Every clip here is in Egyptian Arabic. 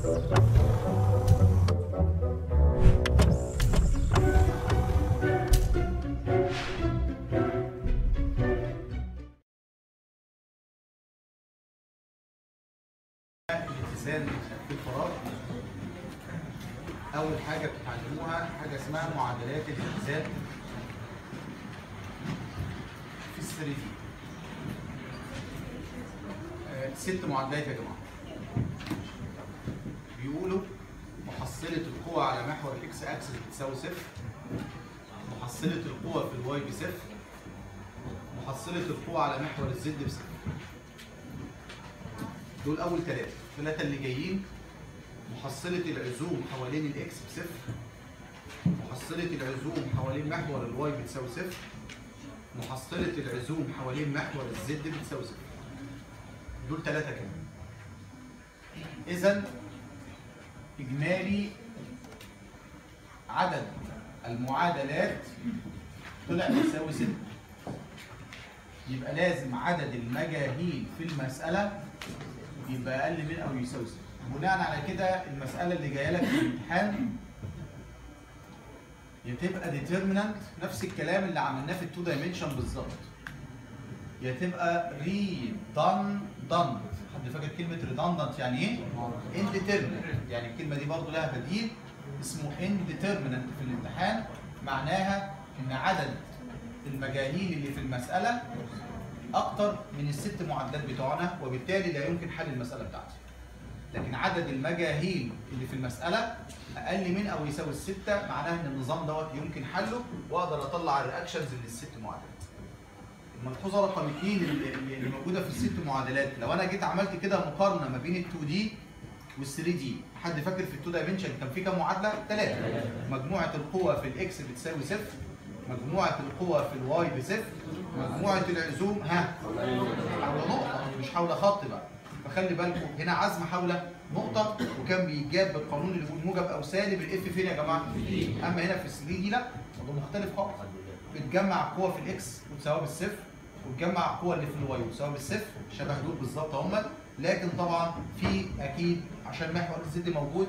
الاتزان في الفراغ اول حاجه بتتعلموها حاجه اسمها معادلات الاتزان في ال 3 دي آه، ست معادلات يا جماعه بيقولوا محصله القوى على محور الاكس اكسس بتساوي صفر محصله القوى في الواي بصفر محصله القوى على محور الزد بصفر دول اول ثلاثه الثلاثه اللي جايين محصله العزوم حوالين الاكس بصفر محصله العزوم حوالين محور الواي بتساوي صفر محصله العزوم حوالين محور الزد بتساوي صفر دول ثلاثه كمان اذا اجمالي عدد المعادلات طلع يساوي 6 يبقى لازم عدد المجاهيل في المساله يبقى اقل من او يساوي صفر بناء على كده المساله اللي جايه لك في الامتحان يا تبقى ديترمينانت نفس الكلام اللي عملناه في التو دايمنشن بالظبط يا تبقى ريدندنت حد فاكر كلمه ريدندنت يعني ايه؟ انديترمينانت يعني الكلمه دي برضو لها بديل اسمه انديترمينانت في الامتحان معناها ان عدد المجاهيل اللي في المساله اكتر من الست معادلات بتوعنا وبالتالي لا يمكن حل المساله بتاعتي لكن عدد المجاهيل اللي في المساله اقل من او يساوي السته معناها ان النظام دوت يمكن حله واقدر اطلع الرياكشنز للست معادلات الملحوظه رقم اثنين اللي اللي موجوده في الست معادلات لو انا جيت عملت كده مقارنه ما بين ال 2 دي وال 3 دي حد فاكر في التو دايمنشن كان في كام معادله؟ ثلاثه مجموعه القوى في الاكس بتساوي صفر مجموعه القوى في الواي بصفر مجموعه العزوم ها حول نقطه مش حول خط بقى فخلي بالكم هنا عزم حول نقطه وكان بيجاب بالقانون اللي بيقول موجب او سالب الاف فين يا جماعه؟ اما هنا في 3 دي لا الموضوع مختلف خالص بتجمع القوى في الاكس وتساوي بالصفر وتجمع القوى اللي في الواي وتساوي بالصفر شبه دول بالظبط هم لكن طبعا في اكيد عشان محور الزد موجود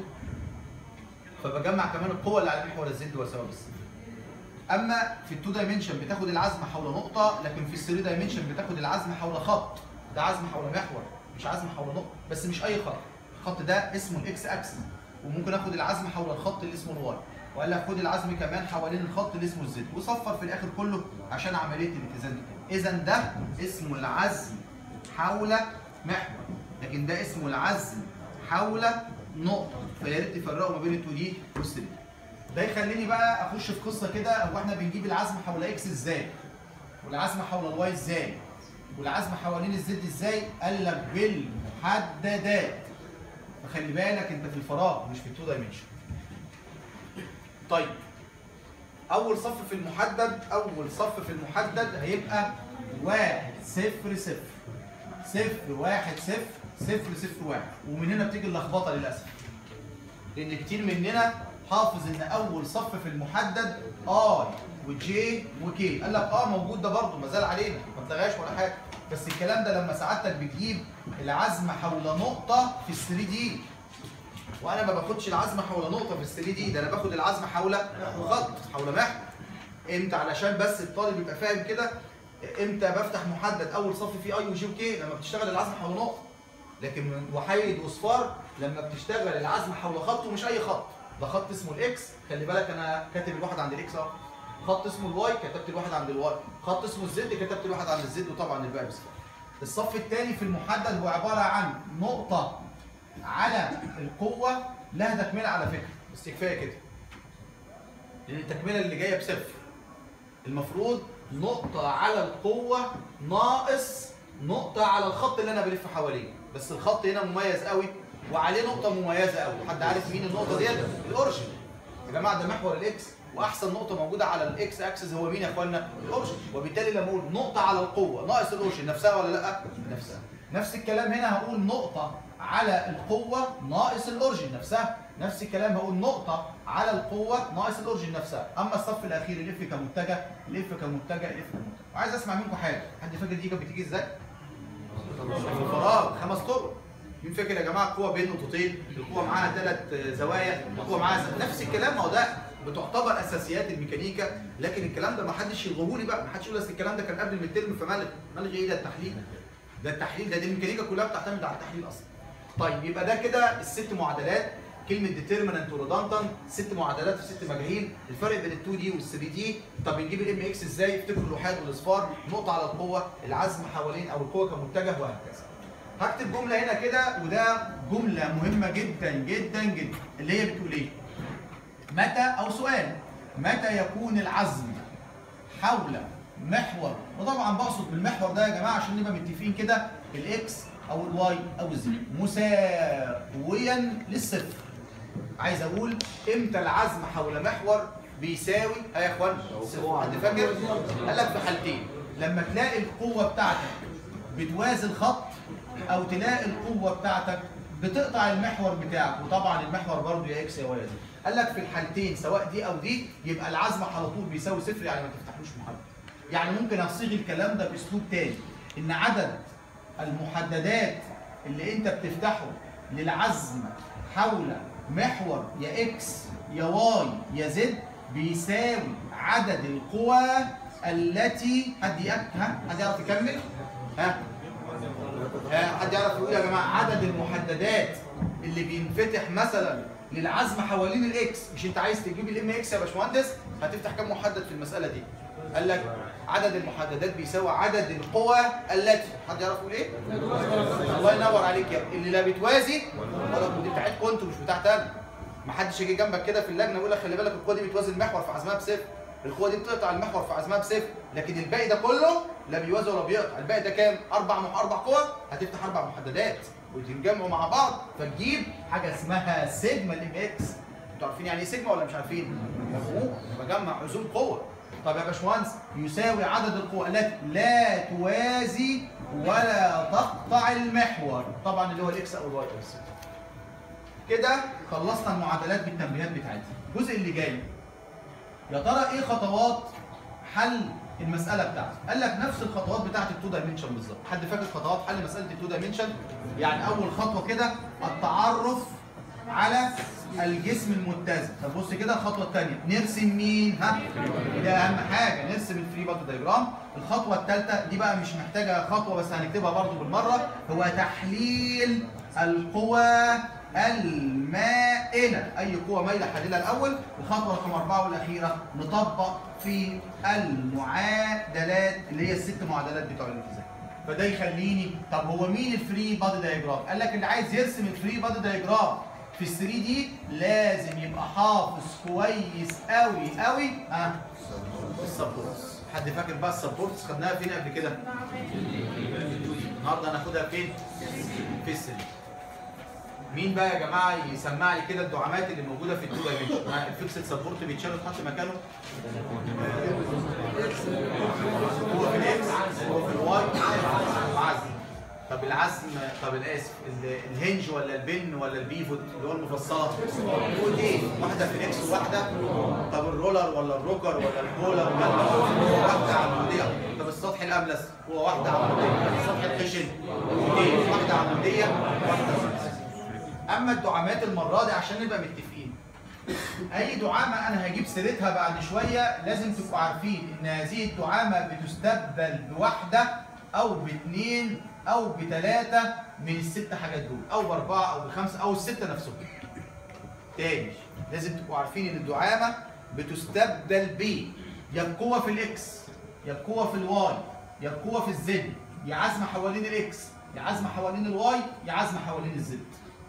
فبجمع كمان القوى اللي على محور الزد واساوي بالصفر اما في التو دايمنشن بتاخد العزم حول نقطه لكن في الثري دايمنشن بتاخد العزم حول خط ده عزم حول محور مش عزم حول نقطه بس مش اي خط الخط ده اسمه الاكس اكسس وممكن اخد العزم حول الخط اللي اسمه الواي وقال لك خد العزم كمان حوالين الخط اللي اسمه الزد وصفر في الاخر كله عشان عمليه الاتزان دي اذا ده اسمه العزم حول محور لكن ده اسمه العزم حول نقطه فيا ريت تفرقوا ما بين ال 2 دي وال 3 ده يخليني بقى اخش في قصه كده هو احنا بنجيب العزم حول اكس ازاي؟ والعزم حول الواي ازاي؟ والعزم حوالين الزد ازاي؟ قال لك بالمحددات فخلي بالك انت في الفراغ مش في التو دايمنشن. طيب اول صف في المحدد اول صف في المحدد هيبقى واحد صفر صفر صفر واحد صفر صفر صفر واحد ومن هنا بتيجي اللخبطه للاسف لان كتير مننا حافظ ان اول صف في المحدد اي وجي وكي قال لك اه موجود ده برضه ما زال علينا ما اتلغاش ولا حاجه بس الكلام ده لما سعادتك بتجيب العزم حول نقطه في ال 3 دي وانا ما باخدش العزم حول نقطه في ال 3 دي ده انا باخد العزم حول خط حول محور امتى علشان بس الطالب يبقى فاهم كده امتى بفتح محدد اول صف فيه اي وجي وكي لما بتشتغل العزم حول نقطه لكن من وحيد وصفار لما بتشتغل العزم حول خط ومش اي خط ده خط اسمه الاكس خلي بالك انا كاتب الواحد عند الاكس اهو خط اسمه الواي كتبت الواحد عند الواي خط اسمه الزد كتبت الواحد عند الزد وطبعا الباقي بصفر الصف الثاني في المحدد هو عباره عن نقطه على القوه لها تكمله على فكره بس كفايه كده لان التكمله اللي جايه بصفر المفروض نقطه على القوه ناقص نقطه على الخط اللي انا بلف حواليه بس الخط هنا مميز قوي وعليه نقطه مميزه قوي حد عارف مين النقطه ديت الاورجن يا جماعه ده محور الاكس واحسن نقطه موجوده على الاكس اكسس هو مين يا اخوانا الاورجن وبالتالي لما اقول نقطه على القوه ناقص الاورجن نفسها ولا لا نفسها نفس الكلام هنا هقول نقطه على القوه ناقص الاورجن نفسها نفس الكلام هقول نقطه على القوه ناقص الاورجن نفسها اما الصف الاخير الاف كمتجه الاف كمتجه الاف كمتجه وعايز اسمع منكم حاجه حد فاكر دي كانت بتيجي ازاي في الفراغ خمس طرق مين فاكر يا جماعه القوه بين نقطتين القوه معاها ثلاث زوايا القوه معاها زوايا. نفس الكلام ما هو ده بتعتبر اساسيات الميكانيكا لكن الكلام ده ما حدش يلغوه لي بقى ما حدش يقول اصل الكلام ده كان قبل الميدترم فملغي ملغي ايه ده التحليل ده التحليل ده دي الميكانيكا كلها بتعتمد على التحليل اصلا طيب يبقى ده كده الست معادلات كلمه ديترمينانت وريدندنت ست معادلات في ست مجاهيل الفرق بين ال 2 دي وال 3 دي طب بنجيب الام اكس ازاي افتكروا اللوحات والاصفار نقطه على القوه العزم حوالين او القوه كمتجه وهكذا هكتب جمله هنا كده وده جمله مهمه جدا جدا جدا اللي هي بتقول ايه متى او سؤال متى يكون العزم حول محور وطبعا بقصد بالمحور ده يا جماعه عشان نبقى متفقين كده الاكس او الواي او الزد مساويا للصفر عايز اقول امتى العزم حول محور بيساوي ها يا اخوان صفر حد فاكر قال لك في حالتين لما تلاقي القوه بتاعتك بتوازي الخط او تلاقي القوه بتاعتك بتقطع المحور بتاعك وطبعا المحور برضه يا اكس يا واي زد. قال لك في الحالتين سواء دي او دي يبقى العزم على طول بيساوي صفر يعني ما تفتحوش محدد يعني ممكن اصيغ الكلام ده باسلوب تاني ان عدد المحددات اللي انت بتفتحه للعزم حول محور يا اكس يا واي يا زد بيساوي عدد القوى التي حد يأك- ها حد يعرف يكمل ها ها حد يعرف يقول يا جماعه عدد المحددات اللي بينفتح مثلا للعزم حوالين الاكس مش انت عايز تجيب الام اكس يا باشمهندس هتفتح كام محدد في المساله دي قال لك عدد المحددات بيساوي عدد القوى التي حد يعرف يقول ايه الله ينور عليك يا اللي لا بتوازي ولا دي بتاعتكم انتوا مش بتاعتي انا ما حدش يجي جنبك كده في اللجنه يقول لك خلي بالك القوه دي بتوازي المحور في عزمها بصفر القوه دي بتقطع المحور في عزمها بصفر لكن الباقي ده كله لا بيوازي ولا بيقطع الباقي ده كام اربع مح... اربع قوى هتفتح اربع محددات وتنجمعوا مع بعض فتجيب حاجه اسمها سيجما الام اكس انتوا عارفين يعني ايه سيجما ولا مش عارفين مفهوم بجمع عزوم قوه طب يا باشمهندس يساوي عدد القوى التي لا توازي ولا تقطع المحور طبعا اللي هو الاكس او الواي او الزد كده خلصنا المعادلات بالتنبيهات بتاعتها الجزء اللي جاي يا ترى ايه خطوات حل المساله بتاعتي قال لك نفس الخطوات بتاعت التو دايمنشن بالظبط حد فاكر خطوات حل مساله التو دايمنشن يعني اول خطوه كده التعرف على الجسم المتزن طب بص كده الخطوه الثانيه نرسم مين ها ده اهم حاجه نرسم الفري بادي دايجرام الخطوه الثالثه دي بقى مش محتاجه خطوه بس هنكتبها برضو بالمره هو تحليل القوى المائله اي قوه مايله حللها الاول الخطوه رقم اربعه والاخيره نطبق في المعادلات اللي هي الست معادلات بتوع الالتزام فده يخليني طب هو مين الفري بادي دايجرام قال لك اللي عايز يرسم الفري بادي دايجرام في ال 3 دي لازم يبقى حافظ كويس قوي قوي ها السبورتس حد فاكر بقى السبورتس خدناها فين قبل كده النهارده هناخدها فين في السري مين بقى يا جماعه يسمع لي كده الدعامات اللي موجوده في التو دايمنشن الفيكسد سبورت بيتشال ويتحط مكانه هو في الاكس هو في الواي وعزم طب العزم طب الاسف ال- الهنج ولا البن ولا البيفوت اللي هو المفصله ايه واحده في الاكس وواحده طب الرولر ولا الروكر ولا البولر ولا هو واحده عموديه طب السطح الاملس هو واحده عموديه طب السطح الخشن ايه واحده عموديه واحده ثلاثية. اما الدعامات المره دي عشان نبقى متفقين اي دعامه انا هجيب سيرتها بعد شويه لازم تبقوا عارفين ان هذه الدعامه بتستبدل بواحده او باثنين او بثلاثه من الست حاجات دول او باربعه او بخمسه او السته نفسهم تاني لازم تبقوا عارفين ان الدعامه بتستبدل ب يا القوه في الاكس يا القوه في الواي يا القوه في الزد يا عزم حوالين الاكس يا عزم حوالين الواي يا عزم حوالين الزد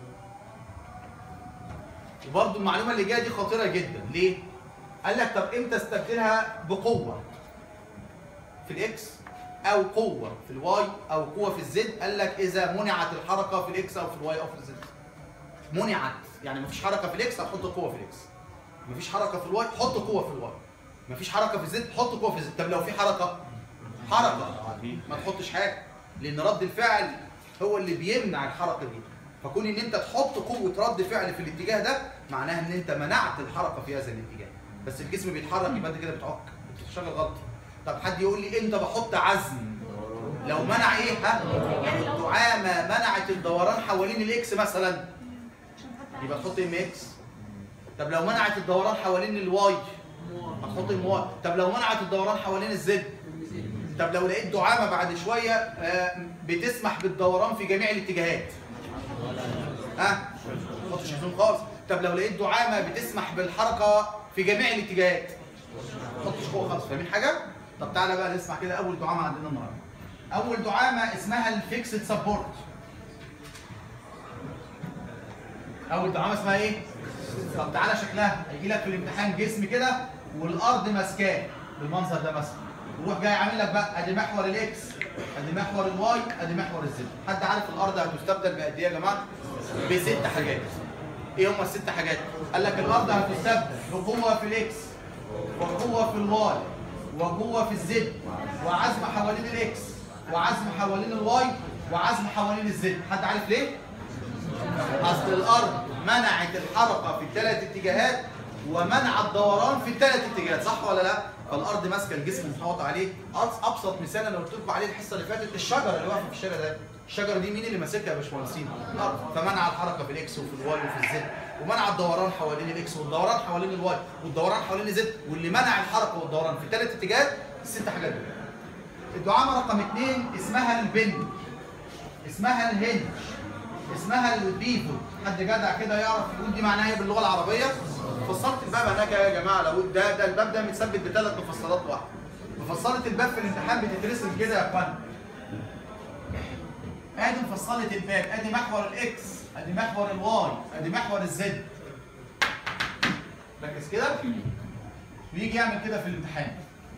وبرضه المعلومه اللي جايه دي خطيره جدا ليه قال لك طب امتى استبدلها بقوه في الاكس او قوه في الواي او قوه في الزد قال لك اذا منعت الحركه في الاكس او في الواي او في الزد منعت يعني مفيش حركه في الاكس هتحط قوه في الاكس مفيش حركه في الواي حط قوه في الواي مفيش حركه في الزد حط قوه في الزد طب لو في حركه حركه ما تحطش حاجه لان رد الفعل هو اللي بيمنع الحركه دي فكون ان انت تحط قوه رد فعل في الاتجاه ده معناها ان انت منعت الحركه في هذا الاتجاه بس الجسم بيتحرك يبقى انت كده بتعك بتشتغل غلط طب حد يقول لي امتى بحط عزم لو منع ايه ها لو الدعامه منعت الدوران حوالين الاكس مثلا يبقى تحط ام اكس طب لو منعت الدوران حوالين الواي هتحط ام واي طب لو منعت الدوران حوالين الزد طب لو لقيت دعامه بعد شويه آه، بتسمح بالدوران في جميع الاتجاهات ها ما تحطش حزام خالص طب لو لقيت دعامه بتسمح بالحركه في جميع الاتجاهات ما تحطش فوق خالص فاهمين حاجه طب تعالى بقى نسمع كده اول دعامه عندنا النهارده اول دعامه اسمها الفيكسد سبورت اول دعامه اسمها ايه طب تعالى شكلها هيجي لك في الامتحان جسم كده والارض ماسكاه بالمنظر ده مثلا وروح جاي عامل لك بقى ادي محور الاكس ادي محور الواي ادي محور الزد حد عارف الارض هتستبدل بقد ايه يا جماعه بست حاجات ايه هم الست حاجات قال لك الارض هتستبدل بقوه في الاكس وقوه في الواي وقوه في الزد وعزم حوالين الاكس وعزم حوالين الواي وعزم حوالين الزد حد عارف ليه اصل الارض منعت الحركه في الثلاث اتجاهات ومنع الدوران في الثلاث اتجاهات صح ولا لا فالارض ماسكه الجسم محاوط عليه أبس- ابسط مثال انا قلت لكم عليه الحصه اللي فاتت الشجره اللي واقفه في الشارع ده الشجره دي مين اللي ماسكها يا باشمهندسين الارض فمنع الحركه في الاكس وفي الواي وفي الزد ومنع الدوران حوالين الاكس والدوران حوالين الواي والدوران حوالين الزد واللي منع الحركه والدوران في الثلاث اتجاهات الست حاجات دول الدعامه رقم اثنين اسمها البن اسمها الهنج اسمها البيفوت حد جدع كده يعرف يقول دي معناها ايه باللغه العربيه فصلت الباب هناك يا جماعه لو ده ده الباب ده متثبت بثلاث مفصلات واحده مفصله الباب في الامتحان بتترسم كده يا اخوان ادي مفصله الباب ادي محور الاكس ادي محور الواي ادي محور الزد ركز كده ويجي يعمل كده في الامتحان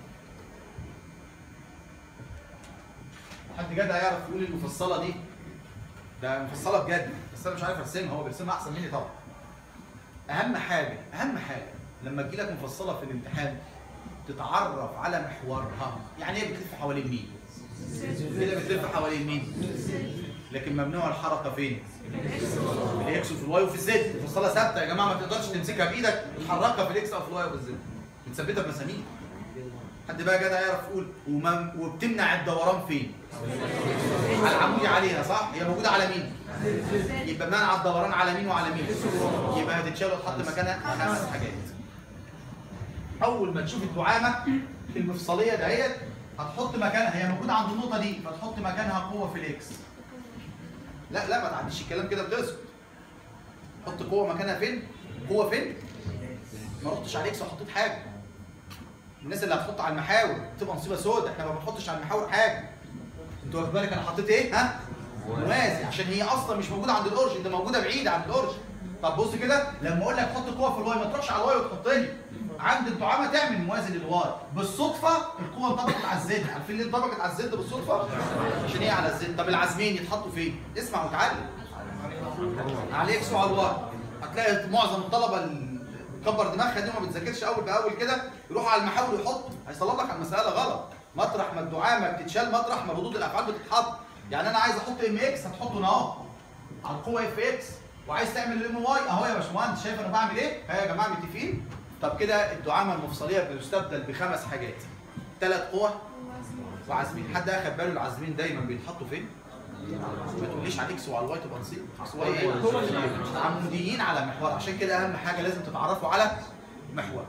حد جدع يعرف يقول المفصله دي ده مفصله بجد بس انا مش عارف ارسمها هو بيرسمها احسن مني طبعا اهم حاجه اهم حاجه لما تجي لك مفصله في الامتحان تتعرف على محورها يعني ايه بتلف حوالين مين كده بتلف حوالين مين لكن ممنوع الحركه فين في الاكس وفي الواي وفي الزد المفصله ثابته يا جماعه ما تقدرش تمسكها بايدك وتحركها في الاكس او في الواي او في الزد متثبته بمسامير حد بقى جدع يعرف يقول ومم وبتمنع الدوران فين على العمودي عليها صح هي موجوده على مين يبقى منع الدوران على مين وعلى مين يبقى هتتشال وتحط مكانها خمس حاجات اول ما تشوف الدعامه المفصليه دهيت هتحط مكانها هي موجوده عند النقطه دي فتحط مكانها قوه في الاكس لا لا ما تعديش الكلام كده بتسكت حط قوه مكانها فين قوه فين ما رحتش على الاكس وحطيت حاجه الناس اللي هتحط على المحاور تبقى مصيبه سودة احنا ما بنحطش على المحاور حاجه انت واخد بالك انا حطيت ايه ها موازي عشان هي اصلا مش موجوده عند الاورجن ده موجوده بعيده عن الاورجن طب بص كده لما اقول لك حط قوه في الواي ما تروحش على الواي وتحط لي عند الدعامه تعمل موازي للواي بالصدفه القوه انطبقت على الزد عارفين ليه انطبقت على الزد بالصدفه عشان هي على الزد طب العازمين يتحطوا فين اسمع وتعلم على الاكس وعلى الواي هتلاقي معظم الطلبه اللي كبر دماغها دي وما بتذاكرش اول باول كده يروح على المحاور ويحط هيصلح لك على المساله غلط مطرح ما الدعامه بتتشال مطرح ما ردود الافعال بتتحط يعني انا عايز احط ام اكس هتحطه هنا اهو على القوه اف اكس وعايز تعمل الام واي اهو يا باشمهندس شايف انا بعمل ايه؟ ها يا جماعه متفقين؟ طب كده الدعامه المفصليه بتستبدل بخمس حاجات ثلاث قوى وعازمين حد اخد باله العازمين دايما بيتحطوا فين؟ ما تقوليش على الاكس وعلى الواي تبقى نصيب اصل هو ايه؟ عموديين على محور عشان كده اهم حاجه لازم تتعرفوا على محور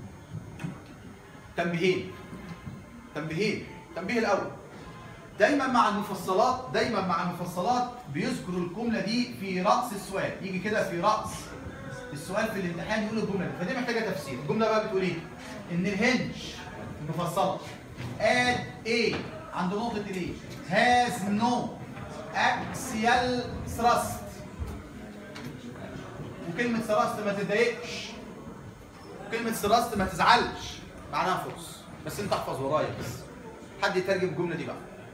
تنبيهين تنبيهين التنبيه الاول دايما مع المفصلات دايما مع المفصلات بيذكروا الجمله دي في راس السؤال يجي كده في راس السؤال في الامتحان يقول الجمله دي فدي محتاجه تفسير الجمله بقى بتقول ايه ان الهنج المفصله اد ايه عند نقطه الايه هاز نو اكسيال ثراست وكلمه ثراست ما تضايقش وكلمه ثراست ما تزعلش معناها فرص بس انت احفظ ورايا بس حد يترجم الجمله دي بقى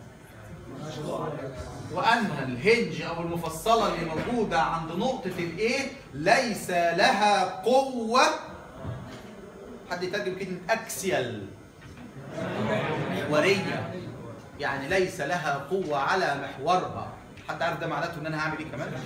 وان الهنج او المفصله اللي موجوده عند نقطه الايه ليس لها قوه حد يترجم كلمه اكسيال محوريه يعني ليس لها قوه على محورها حد عارف ده معناته ان انا هعمل ايه كمان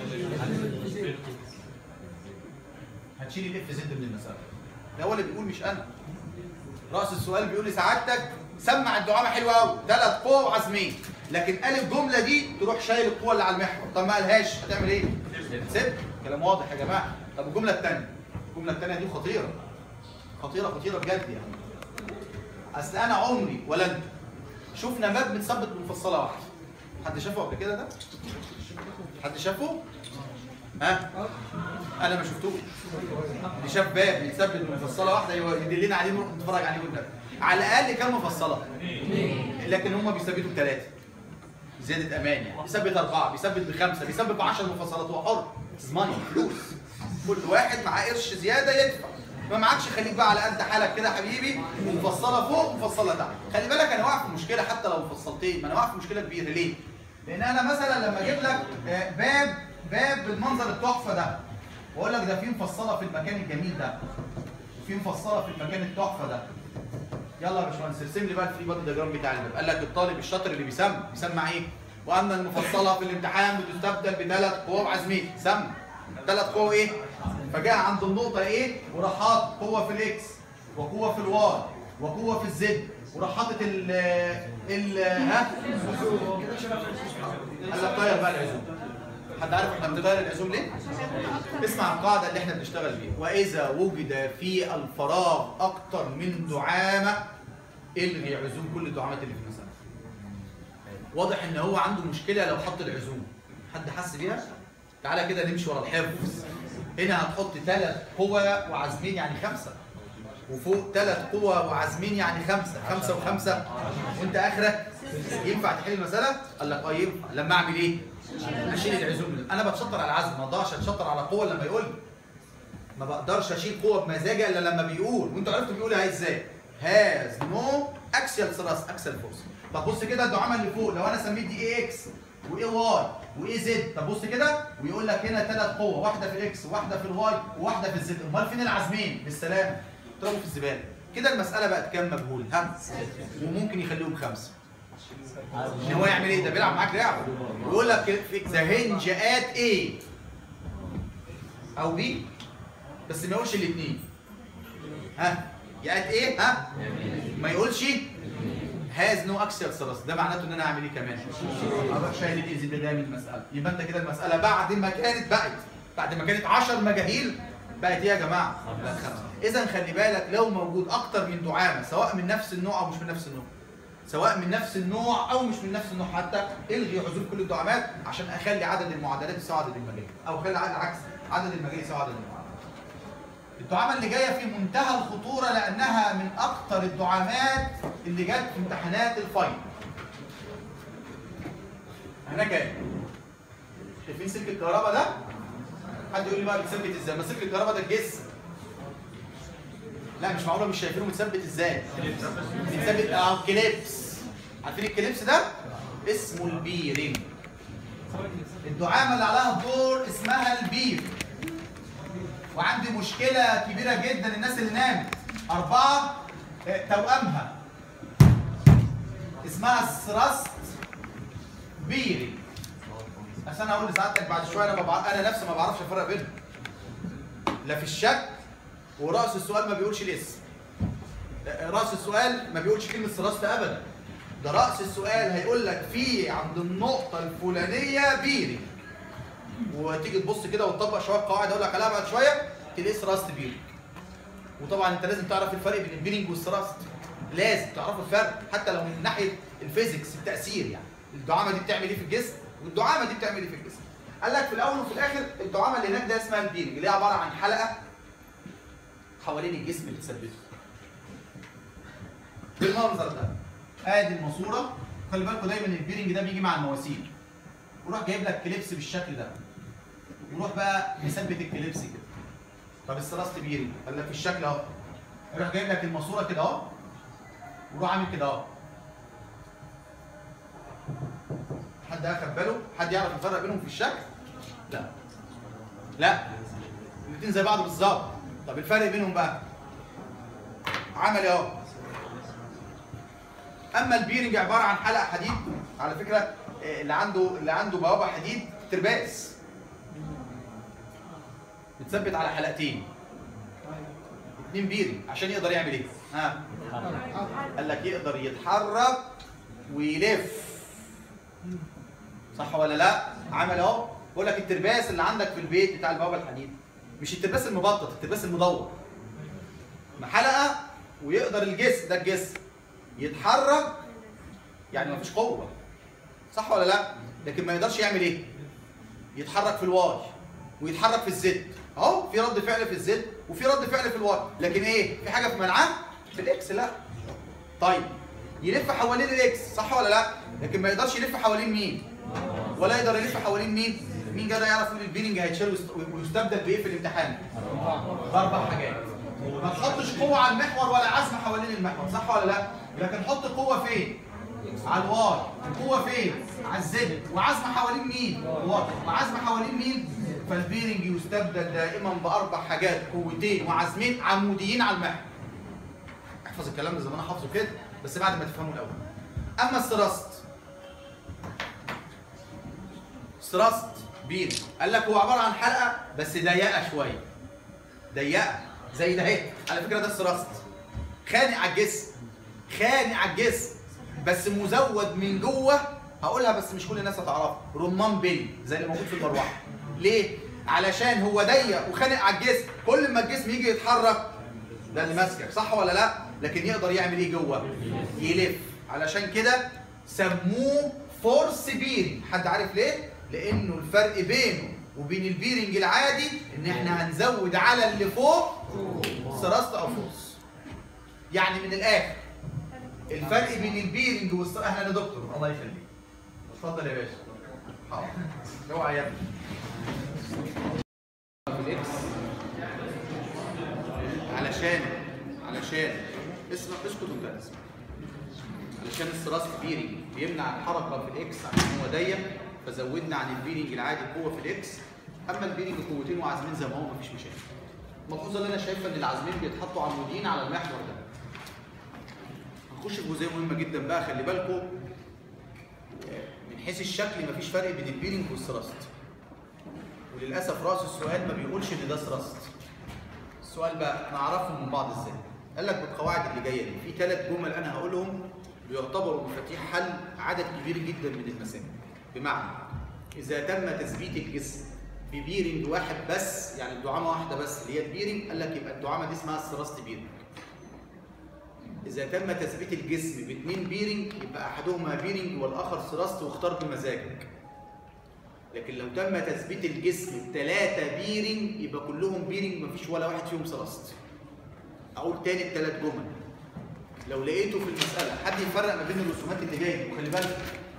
هتشيل الاف زد من المساله ده هو اللي بيقول مش انا راس السؤال بيقول لي سعادتك سمع الدعامه حلوه قوي ثلاث قوى وعزمين لكن قال الجمله دي تروح شايل القوه اللي على المحور طب ما قالهاش هتعمل ايه؟ سيب كلام واضح يا جماعه طب الجمله الثانيه الجمله الثانيه دي خطيره خطيره خطيره بجد يعني اصل انا عمري ولا انت شفنا باب متثبت بمفصله واحده حد شافه قبل كده ده؟ حد شافه؟ ها؟ انا ما شفتوش اللي شاف باب متثبت بمفصله واحده يدلنا عليه نروح نتفرج عليه والنبي على الاقل كام مفصله؟ لكن هم بيثبتوا بثلاثه زياده امان يعني بيثبت اربعه بيثبت بخمسه بيثبت ب 10 مفصلات هو حر ماني فلوس كل واحد معاه قرش زياده يدفع ما معكش خليك بقى على قد حالك كده حبيبي ومفصله فوق ومفصله تحت خلي بالك انا واقع في مشكله حتى لو مفصلتين ما انا واقع في مشكله كبيره ليه؟ لان انا مثلا لما اجيب لك آه، باب باب بالمنظر التحفه ده واقول لك ده في مفصله في المكان الجميل ده وفي مفصله في المكان التحفه ده يلا يا باشمهندس ارسم لي بقى الفري بادي دياجرام بتاع الباب قال لك الطالب الشاطر اللي بيسمع بيسمع ايه؟ واما المفصله في الامتحان بتستبدل بثلاث قوى وعزمين سمع ثلاث قوى ايه؟ فجاء عند النقطه ايه؟ وراح حاطط قوه في الاكس وقوه في الواي وقوه في الزد وراح حاطط ال ال ها؟ قال لك طير بقى العزوم حد عارف احنا بنطير العزوم ليه؟ اسمع القاعده اللي احنا بنشتغل بيها واذا وجد في الفراغ اكتر من دعامه الغي عزوم كل الدعامات اللي في المساله واضح ان هو عنده مشكله لو حط العزوم حد حس بيها تعالى كده نمشي ورا الحفظ هنا هتحط ثلاث قوى وعازمين يعني خمسه وفوق ثلاث قوى وعازمين يعني خمسه خمسه وخمسه وانت اخرك ينفع تحل المساله؟ قال لك اه ينفع لما اعمل ايه؟ اشيل العزوم انا بتشطر على العزم ما اقدرش اتشطر على قوه لما يقول لي ما بقدرش اشيل قوه بمزاجي الا لما بيقول وانتوا عرفتوا بيقولها ازاي هاز نو اكسيال ثراس اكسيال فورس طب بص كده الدعامه اللي فوق لو انا سميت دي اي اكس واي واي واي زد طب بص كده ويقول لك هنا ثلاث قوه واحده في الاكس وواحده في الواي وواحده في الزد امال فين العازمين بالسلامه اضربوا في الزباله كده المساله بقت كام مجهول ها وممكن يخليهم خمسه ان هو يعمل ايه ده بيلعب معاك لعبه ويقول لك ذا هنج ات ايه او بي بس ما يقولش الاثنين ها يا ات ايه ها ما يقولش هاز نو اكسيال ثراس ده معناته ان انا اعمل ايه كمان اروح شايل الايزي ده ده من المساله يبقى انت كده المساله بعد ما كانت بقت بعد ما كانت 10 مجاهيل بقت ايه يا جماعه بقت خمسه اذا خلي بالك لو موجود اكتر من دعامه سواء من نفس النوع او مش من نفس النوع سواء من نفس النوع او مش من نفس النوع حتى الغي حضور كل الدعامات عشان اخلي عدد المعادلات يساوي عدد المجاهيل او اخلي عدد العكس عدد المجاهيل يساوي عدد المعادلات الدعامه اللي جايه في منتهى الخطوره لانها من اكتر الدعامات اللي جت في امتحانات الفاينل هنا جاي شايفين سلك الكهرباء ده حد يقول لي بقى بيتثبت ازاي ما سلك الكهرباء ده جسم لا مش معقوله مش شايفينه متثبت ازاي متثبت اه كليبس عارفين الكليبس ده اسمه البيرنج الدعامه اللي عليها الدور اسمها البير وعندي مشكله كبيره جدا الناس اللي نامت اربعه آه، توامها اسمها الثراست بيرنج عشان انا اقول لسعادتك بعد شويه انا ببع... انا نفسي ما بعرفش افرق بينهم لا في الشك وراس السؤال ما بيقولش الاسم راس السؤال ما بيقولش كلمه ثراست ابدا ده راس السؤال هيقول لك في عند النقطه الفلانيه بيرنج وتيجي تبص كده وتطبق شويه قواعد اقول لك عليها بعد شويه تلاقيه ثراست بيرنج وطبعا انت لازم تعرف الفرق بين البيرنج والثراست لازم تعرفوا الفرق حتى لو من ناحيه الفيزيكس التاثير يعني الدعامه دي بتعمل ايه في الجسم والدعامه دي بتعمل ايه في الجسم قال لك في الاول وفي الاخر الدعامه اللي هناك ده اسمها البيرنج اللي هي عباره عن حلقه حوالين الجسم اللي تثبته بالمنظر ده ادي الماسوره خلي بالكم دايما البيرنج ده بيجي مع المواسير وروح جايب لك كليبس بالشكل ده وروح بقى مثبت الكليبس كده طب الثراست بيرنج قال لك في الشكل اهو يروح جايب لك الماسوره كده اهو وروح عامل كده اهو حد اخد باله حد يعرف يفرق بينهم في الشكل لا لا الاثنين زي بعض بالظبط طب الفرق بينهم بقى عمل اهو اما البيرنج عباره عن حلقه حديد على فكره آه، اللي عنده اللي عنده بوابه حديد ترباس بتثبت على حلقتين اتنين بيرنج عشان يقدر يعمل ايه ها قال لك يقدر يتحرك ويلف صح ولا لا عمل اهو بقول لك الترباس اللي عندك في البيت بتاع البوابه الحديد مش الترباس المبطط الترباس المدور حلقه ويقدر الجسم ده الجسم يتحرك يعني مفيش قوه صح ولا لا لكن ما يقدرش يعمل ايه يتحرك في الواي ويتحرك في الزد اهو في رد فعل في الزد وفي رد فعل في الواي لكن ايه في حاجه في منعاه في الاكس لا طيب يلف حوالين الاكس صح ولا لا لكن ما يقدرش يلف حوالين مين ولا يقدر يلف حوالين مين مين جدع يعرف يقول البيرنج هيتشال ويست- ويستبدل بايه في الامتحان باربع حاجات ما تحطش قوه على المحور ولا عزم حوالين المحور صح ولا لا لكن حط قوه فين على الواي القوه فين على الزد وعزم حوالين مين الواي وعزم حوالين مين فالبيرنج يستبدل دائما باربع حاجات قوتين وعزمين عموديين على المحور احفظ الكلام ده زي ما انا حافظه كده بس بعد ما تفهمه الاول اما الثراست ثراست بين قال لك هو عباره عن حلقه بس ضيقه شويه ضيقه زي ده اهي على فكره ده الثراست خانق على الجسم خانق على الجسم بس مزود من جوه هقولها بس مش كل الناس هتعرفها رمان بيلي زي اللي موجود في المروحه ليه علشان هو ضيق وخانق على الجسم كل ما الجسم يجي يتحرك ده اللي ماسكك صح ولا لا لكن يقدر يعمل ايه جوه يلف علشان كده سموه فورس بيرنج حد عارف ليه لانه الفرق بينه وبين البيرنج العادي ان احنا هنزود على اللي فوق ثراست او فورس يعني من الاخر الفرق بين البيرنج والثراست اهلا يا دكتور الله يخليك اتفضل يا باشا حاضر اوعى يا ابني في الاكس علشان علشان اسمع اسكت وانت اسمع علشان الثراست بيرنج بيمنع الحركه في الاكس عشان هو ضيق فزودنا عن البيرنج العادي قوه في الاكس اما البيرنج قوتين وعازمين زي ما هو مفيش مشاكل الملحوظه اللي انا شايفها ان العازمين بيتحطوا عموديين على المحور ده هنخش في جزئيه مهمه جدا بقى خلي بالكم من حيث الشكل مفيش فرق بين البيرنج والثراست وللاسف راس السؤال ما بيقولش ان ده ثراست السؤال بقى نعرفهم من بعض ازاي قال لك بالقواعد اللي جايه دي في ثلاث جمل انا هقولهم بيعتبروا مفاتيح حل عدد كبير جدا من المسائل بمعنى اذا تم تثبيت الجسم ببيرنج واحد بس يعني الدعامه واحده بس اللي هي البيرنج قال لك يبقى الدعامه دي اسمها الثراست بيرنج اذا تم تثبيت الجسم باثنين بيرنج يبقى احدهما بيرنج والاخر ثراست واختار بمزاجك لكن لو تم تثبيت الجسم بثلاثه بيرنج يبقى كلهم بيرنج مفيش ولا واحد فيهم ثراست اقول تاني الثلاث جمل لو لقيته في المساله حد يفرق ما بين الرسومات اللي جايه وخلي بالك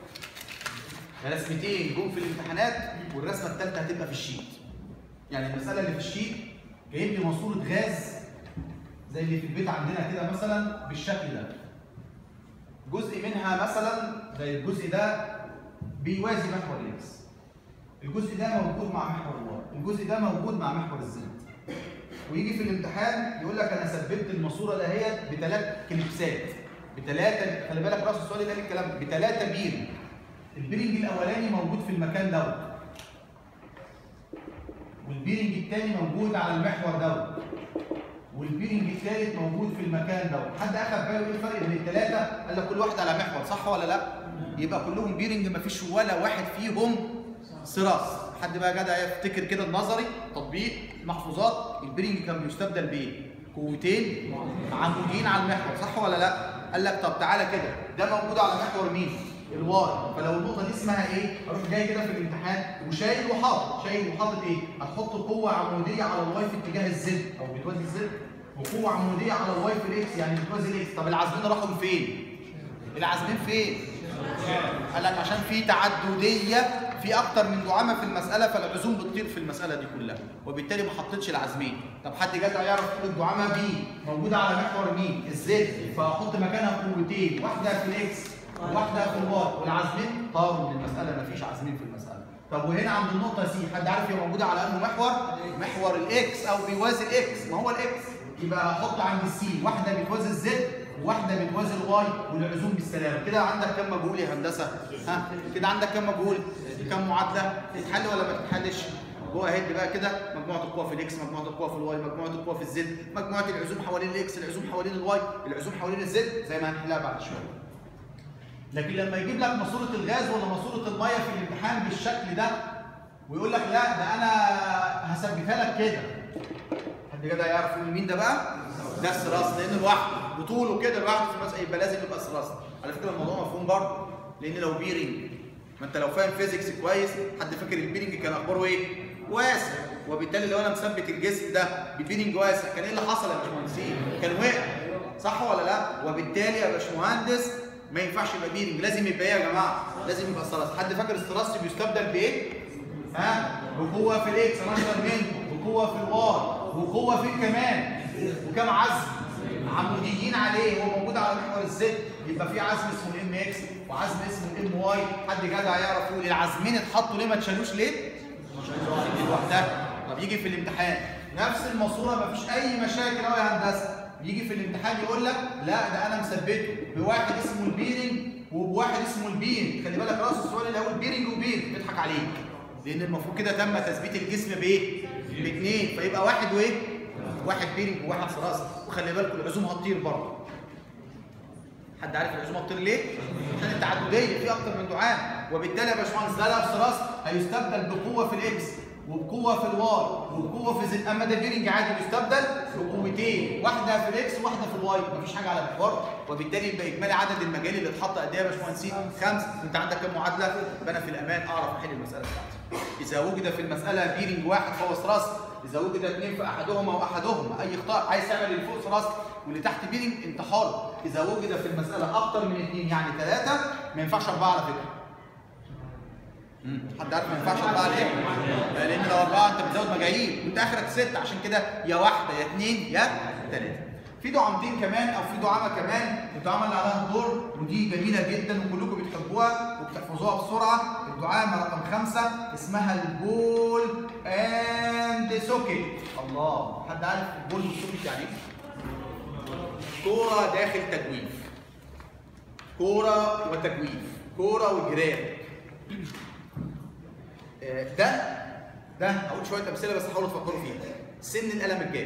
رسمتين جم في الامتحانات والرسمه الثالثه هتبقى في الشيت يعني المساله اللي في الشيت جايب لي ماسوره غاز زي اللي في البيت عندنا كده مثلا بالشكل ده جزء منها مثلا زي الجزء ده بيوازي محور الاكس الجزء ده موجود مع محور الواي الجزء ده موجود مع محور الزد ويجي في الامتحان يقول لك انا ثبت الماسوره دهيت بثلاث كليبسات بثلاثه خلي بالك راس السؤال ده الكلام بثلاثه بيرنج البيرنج الاولاني موجود في المكان دوت والبيرنج الثاني موجود على المحور دوت والبيرنج الثالث موجود في المكان دوت حد اخذ باله ايه الفرق بين الثلاثه قال لك كل واحد على محور صح ولا لا يبقى كلهم بيرنج مفيش ولا واحد فيهم صراص حد بقى جدع يفتكر كده النظري تطبيق محفوظات البيرنج كان بيستبدل بايه قوتين عموديين على المحور صح ولا لا قال لك طب تعالى كده ده موجود على محور مين الواي فلو النقطه دي اسمها ايه اروح جاي كده في الامتحان وشايل وحاطط شايل وحاطط ايه هتحط قوه عموديه على الواي في اتجاه الزد او بتوازي الزد وقوه عموديه على الواي في الاكس يعني بتوازي الاكس طب العازمين راحوا فين العازمين فين قال لك عشان في تعدديه في اكتر من دعامه في المساله فالعزوم بتطير في المساله دي كلها وبالتالي ما حطيتش العازمين طب حد جدع يعرف يقول الدعامه بي موجوده على محور مين الزد فاحط مكانها قوتين واحده في الاكس وواحده في الواي والعازمين طاروا من المساله ما فيش عازمين في المساله طب وهنا عند النقطه سي حد عارف هي موجوده على انه محور محور الاكس او بيوازي الاكس ما هو الاكس يبقى احط عند السي واحده بتوازي الزد وواحده بتوازي الواي والعزوم بالسلامه كده عندك كم مجهول يا هندسه ها كده عندك كم مجهول كم معادله تتحل ولا ما تتحلش جوه هيد بقى كده مجموعه القوى في الاكس مجموعه القوى في الواي مجموعه القوى في الزد مجموعه العزوم حوالين الاكس العزوم حوالين الواي العزوم حوالين الزد زي ما هنحلها بعد شويه لكن لما يجيب لك ماسوره الغاز ولا ماسوره الميه في الامتحان بالشكل ده ويقول لك لا ده انا هثبتها لك كده حد كده يعرف يقول مين ده بقى؟ ده الثراست لان لوحده بطوله كده لوحده في المسألة يبقى لازم يبقى ثراست على فكره الموضوع مفهوم برضه لان لو بيرنج ما انت لو فاهم فيزيكس كويس حد فاكر البيرنج كان اخباره ايه؟ واسع وبالتالي لو انا مثبت الجسم ده ببيرنج واسع كان ايه اللي حصل يا باشمهندسين؟ كان وقع صح ولا لا؟ وبالتالي يا باشمهندس ما ينفعش يبقى بيرنج لازم يبقى ايه يا جماعه؟ لازم يبقى ثراست حد فاكر الثراست بيستبدل بايه؟ ها؟ بقوه في الاكس انا اشطر منه وقوه في الواي وقوه في كمان وكم عزم عموديين عليه هو موجود على محور الزد يبقى في عزم اسمه الام اكس وعزم اسمه الام واي حد جدع يعرف يقول العزمين اتحطوا ليه ما اتشالوش ليه؟ عشان لوحدها طب يجي في الامتحان نفس الماسوره مفيش اي مشاكل اهو يا هندسه يجي في الامتحان يقول لك لا ده انا مثبته بواحد اسمه البيرنج وبواحد اسمه البين خلي بالك راس السؤال اللي هو البيرنج وبين بيضحك عليك لان المفروض كده تم تثبيت الجسم بايه؟ باثنين فيبقى واحد وايه؟ واحد بيرنج وواحد ثراسي وخلي بالكم العزوم هتطير برضه حد عارف العزوم هتطير ليه؟ عشان التعدديه في اكتر من دعاء وبالتالي يا باشمهندس ده لو ثراسي هيستبدل بقوه في الاكس وبقوه في الواي وبقوه في زد اما ده بيرنج عادي بيستبدل بقوتين واحده في الاكس وواحده في الواي مفيش حاجه على محور وبالتالي يبقى اجمالي عدد المجال اللي اتحط قد ايه يا باشمهندسين؟ خمسه انت عندك كام معادله؟ يبقى انا في الامان اعرف احل المساله بتاعتي اذا وجد في المساله بيرنج واحد فهو ثراسي اذا وجد اثنين فاحدهما واحدهما اي اختار عايز تعمل اللي فوق ثراسي واللي تحت بيرنج انت حر اذا وجد في المساله اكتر من اثنين يعني ثلاثه ما ينفعش اربعه على فكره مم. حد عارف ما ينفعش اربعه ليه؟ لان لو اربعه انت بتزود مجاهيل وانت اخرك سته عشان كده يا واحده يا اثنين يا ثلاثه. في دعامتين كمان او في دعامه كمان الدعامه اللي عليها دور ودي جميله جدا وكلكم بتحبوها وبتحفظوها بسرعه الدعامه رقم خمسه اسمها البول اند سوكيت الله حد عارف البول والسوكيت يعني ايه؟ كوره داخل تجويف كوره وتجويف كوره وجراب آه، ده ده هقول شويه امثله بس حاولوا تفكروا فيها سن القلم الجاف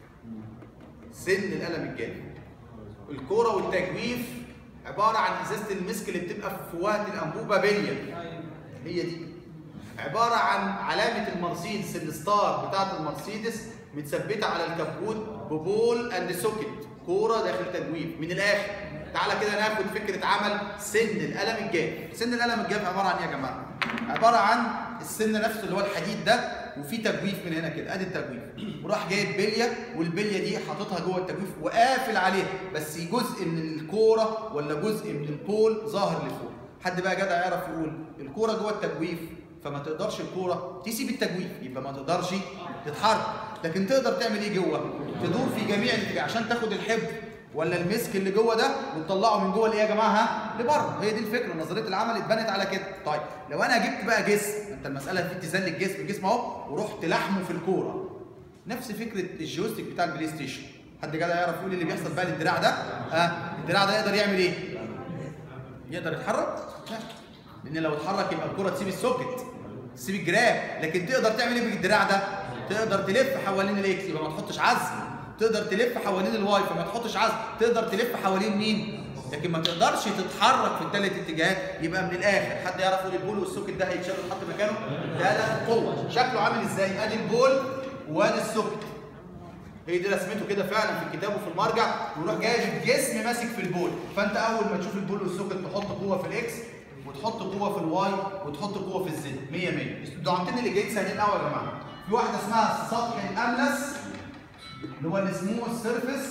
سن القلم الجاف الكوره والتجويف عباره عن ازازه المسك اللي بتبقى في وقت الانبوبه بليه هي دي عباره عن علامه المرسيدس الستار بتاعه المرسيدس متثبته على الكبوت ببول اند سوكت كوره داخل تجويف من الاخر تعالى كده ناخد فكره عمل سن القلم الجاف سن القلم الجاف عباره عن ايه يا جماعه عباره عن السن نفسه اللي هو الحديد ده وفي تجويف من هنا كده ادي التجويف وراح جايب بليه والبليه دي حاططها جوه التجويف وقافل عليها بس جزء من الكوره ولا جزء من البول ظاهر لفوق حد بقى جدع يعرف يقول الكوره جوه التجويف فما تقدرش الكوره تسيب التجويف يبقى ما تقدرش تتحرك لكن تقدر تعمل ايه جوه تدور في جميع الاتجاه عشان تاخد الحبر ولا المسك اللي جوه ده وتطلعه من جوه الايه يا جماعه ها لبره هي دي الفكره نظريه العمل اتبنت على كده طيب لو انا جبت بقى جسم انت المساله في اتزان للجسم الجسم اهو ورحت لحمه في الكوره نفس فكره الجويستيك بتاع البلاي ستيشن حد كده يعرف يقول اللي بيحصل بقى للدراع ده ها الدراع ده يقدر يعمل ايه يقدر يتحرك لا لان لو اتحرك يبقى الكوره تسيب السوكت تسيب الجراب لكن تقدر تعمل ايه بالدراع ده تقدر تلف حوالين الاكس يبقى ما تحطش عزم تقدر تلف حوالين الواي فما تحطش عزم تقدر تلف حوالين مين لكن ما تقدرش تتحرك في الثلاث اتجاهات يبقى من الاخر حد يعرف يقول البول والسوكت ده هيتشال ويتحط مكانه ده ده قوه شكله عامل ازاي ادي البول وادي السوكت هي دي رسمته كده فعلا في الكتاب وفي المرجع ويروح جايب الجسم ماسك في البول فانت اول ما تشوف البول والسوكت تحط قوه في الاكس وتحط قوه في الواي وتحط قوه في الزد 100 100 الدعامتين اللي جايين سهلين قوي يا جماعه في واحده اسمها سطح الاملس اللي هو السموث سيرفيس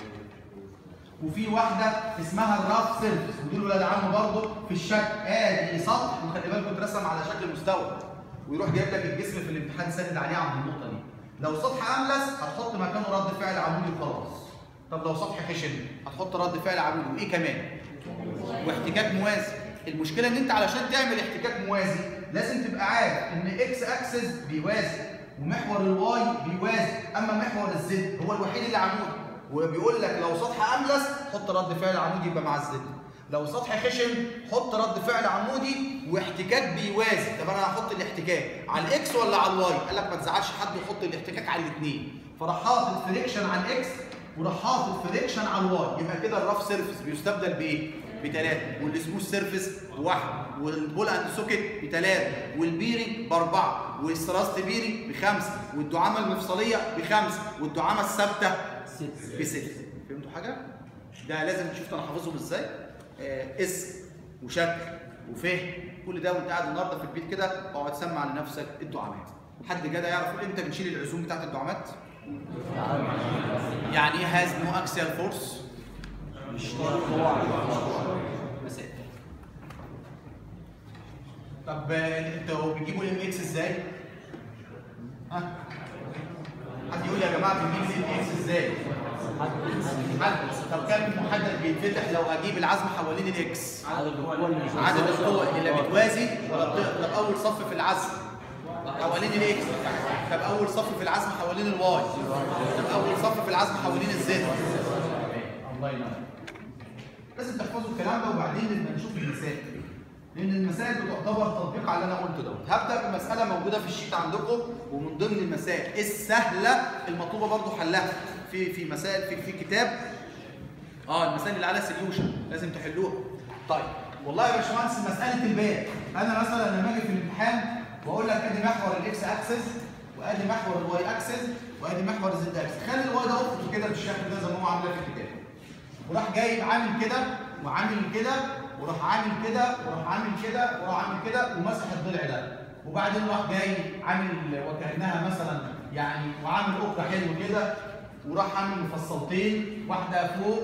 وفي واحده اسمها الراف سيرفيس ودول ولاد عم برضه في الشكل ادي سطح وخلي بالكم اترسم على شكل مستوى ويروح جايب لك الجسم في الامتحان سند عليه عند النقطه دي لو سطح املس هتحط مكانه رد فعل عمودي وخلاص طب لو سطح خشن هتحط رد فعل عمودي وايه كمان واحتكاك موازي المشكله ان انت علشان تعمل احتكاك موازي لازم تبقى عارف ان اكس اكسس بيوازي ومحور الواي بيوازي اما محور الزد هو الوحيد اللي عمودي وبيقول لك لو سطح املس حط رد فعل عمودي يبقى مع الزد لو سطح خشن حط رد فعل عمودي واحتكاك بيوازي طب انا هحط الاحتكاك على الاكس ولا على الواي قال لك ما تزعلش حد يحط الاحتكاك على الاثنين فراح حاطط فريكشن على الاكس وراح حاطط فريكشن على الواي يبقى كده الرف سيرفيس بيستبدل بايه بثلاثه والسموث سيرفيس بواحد والبول اند سوكت بثلاثه والبيرنج باربعه والثراست بيرنج بخمسه والدعامه المفصليه بخمسه والدعامه الثابته بسته فهمتوا حاجه؟ ده لازم تشوف انا حافظهم ازاي آه اسم وشكل وفهم كل ده وانت قاعد النهارده في البيت كده اقعد سمع لنفسك الدعامات حد جدع يعرف امتى بنشيل العزوم بتاعت الدعامات يعني ايه هاز نو اكسيال فورس مسائل طب آه، انتوا بتجيبوا الام اكس ازاي ها حد يقول يا جماعه بنجيب الام اكس ازاي حد طب كم محدد بيتفتح لو اجيب العزم حوالين الاكس عدد القوى اللي بتوازي ولا بت- طب اول صف في العزم حوالين الاكس طب اول صف في العزم حوالين الواي طب اول صف في العزم حوالين الزد الله ينور لازم تحفظوا الكلام ده وبعدين لما نشوف المسائل لان المسائل بتعتبر تطبيق على اللي انا قلته دوت هبدا بمساله موجوده في الشيت عندكم ومن ضمن المسائل السهله المطلوبه برضو حلها في في مسائل في في كتاب اه المسائل اللي على سوليوشن لازم تحلوها طيب والله يا باشمهندس مساله الباب انا مثلا لما اجي في الامتحان واقول لك ادي محور الاكس اكسس وادي محور الواي اكسس وادي محور الزد اكسس خلي الواي ده افقه كده بالشكل ده زي ما هو عامل في الكتاب وراح جايب عامل كده وعامل كده وراح عامل كده وراح عامل كده وراح عامل كده ومسح الضلع ده وبعدين راح جاي عامل وكانها مثلا يعني وعامل قطه حلو كده وراح عامل مفصلتين واحده فوق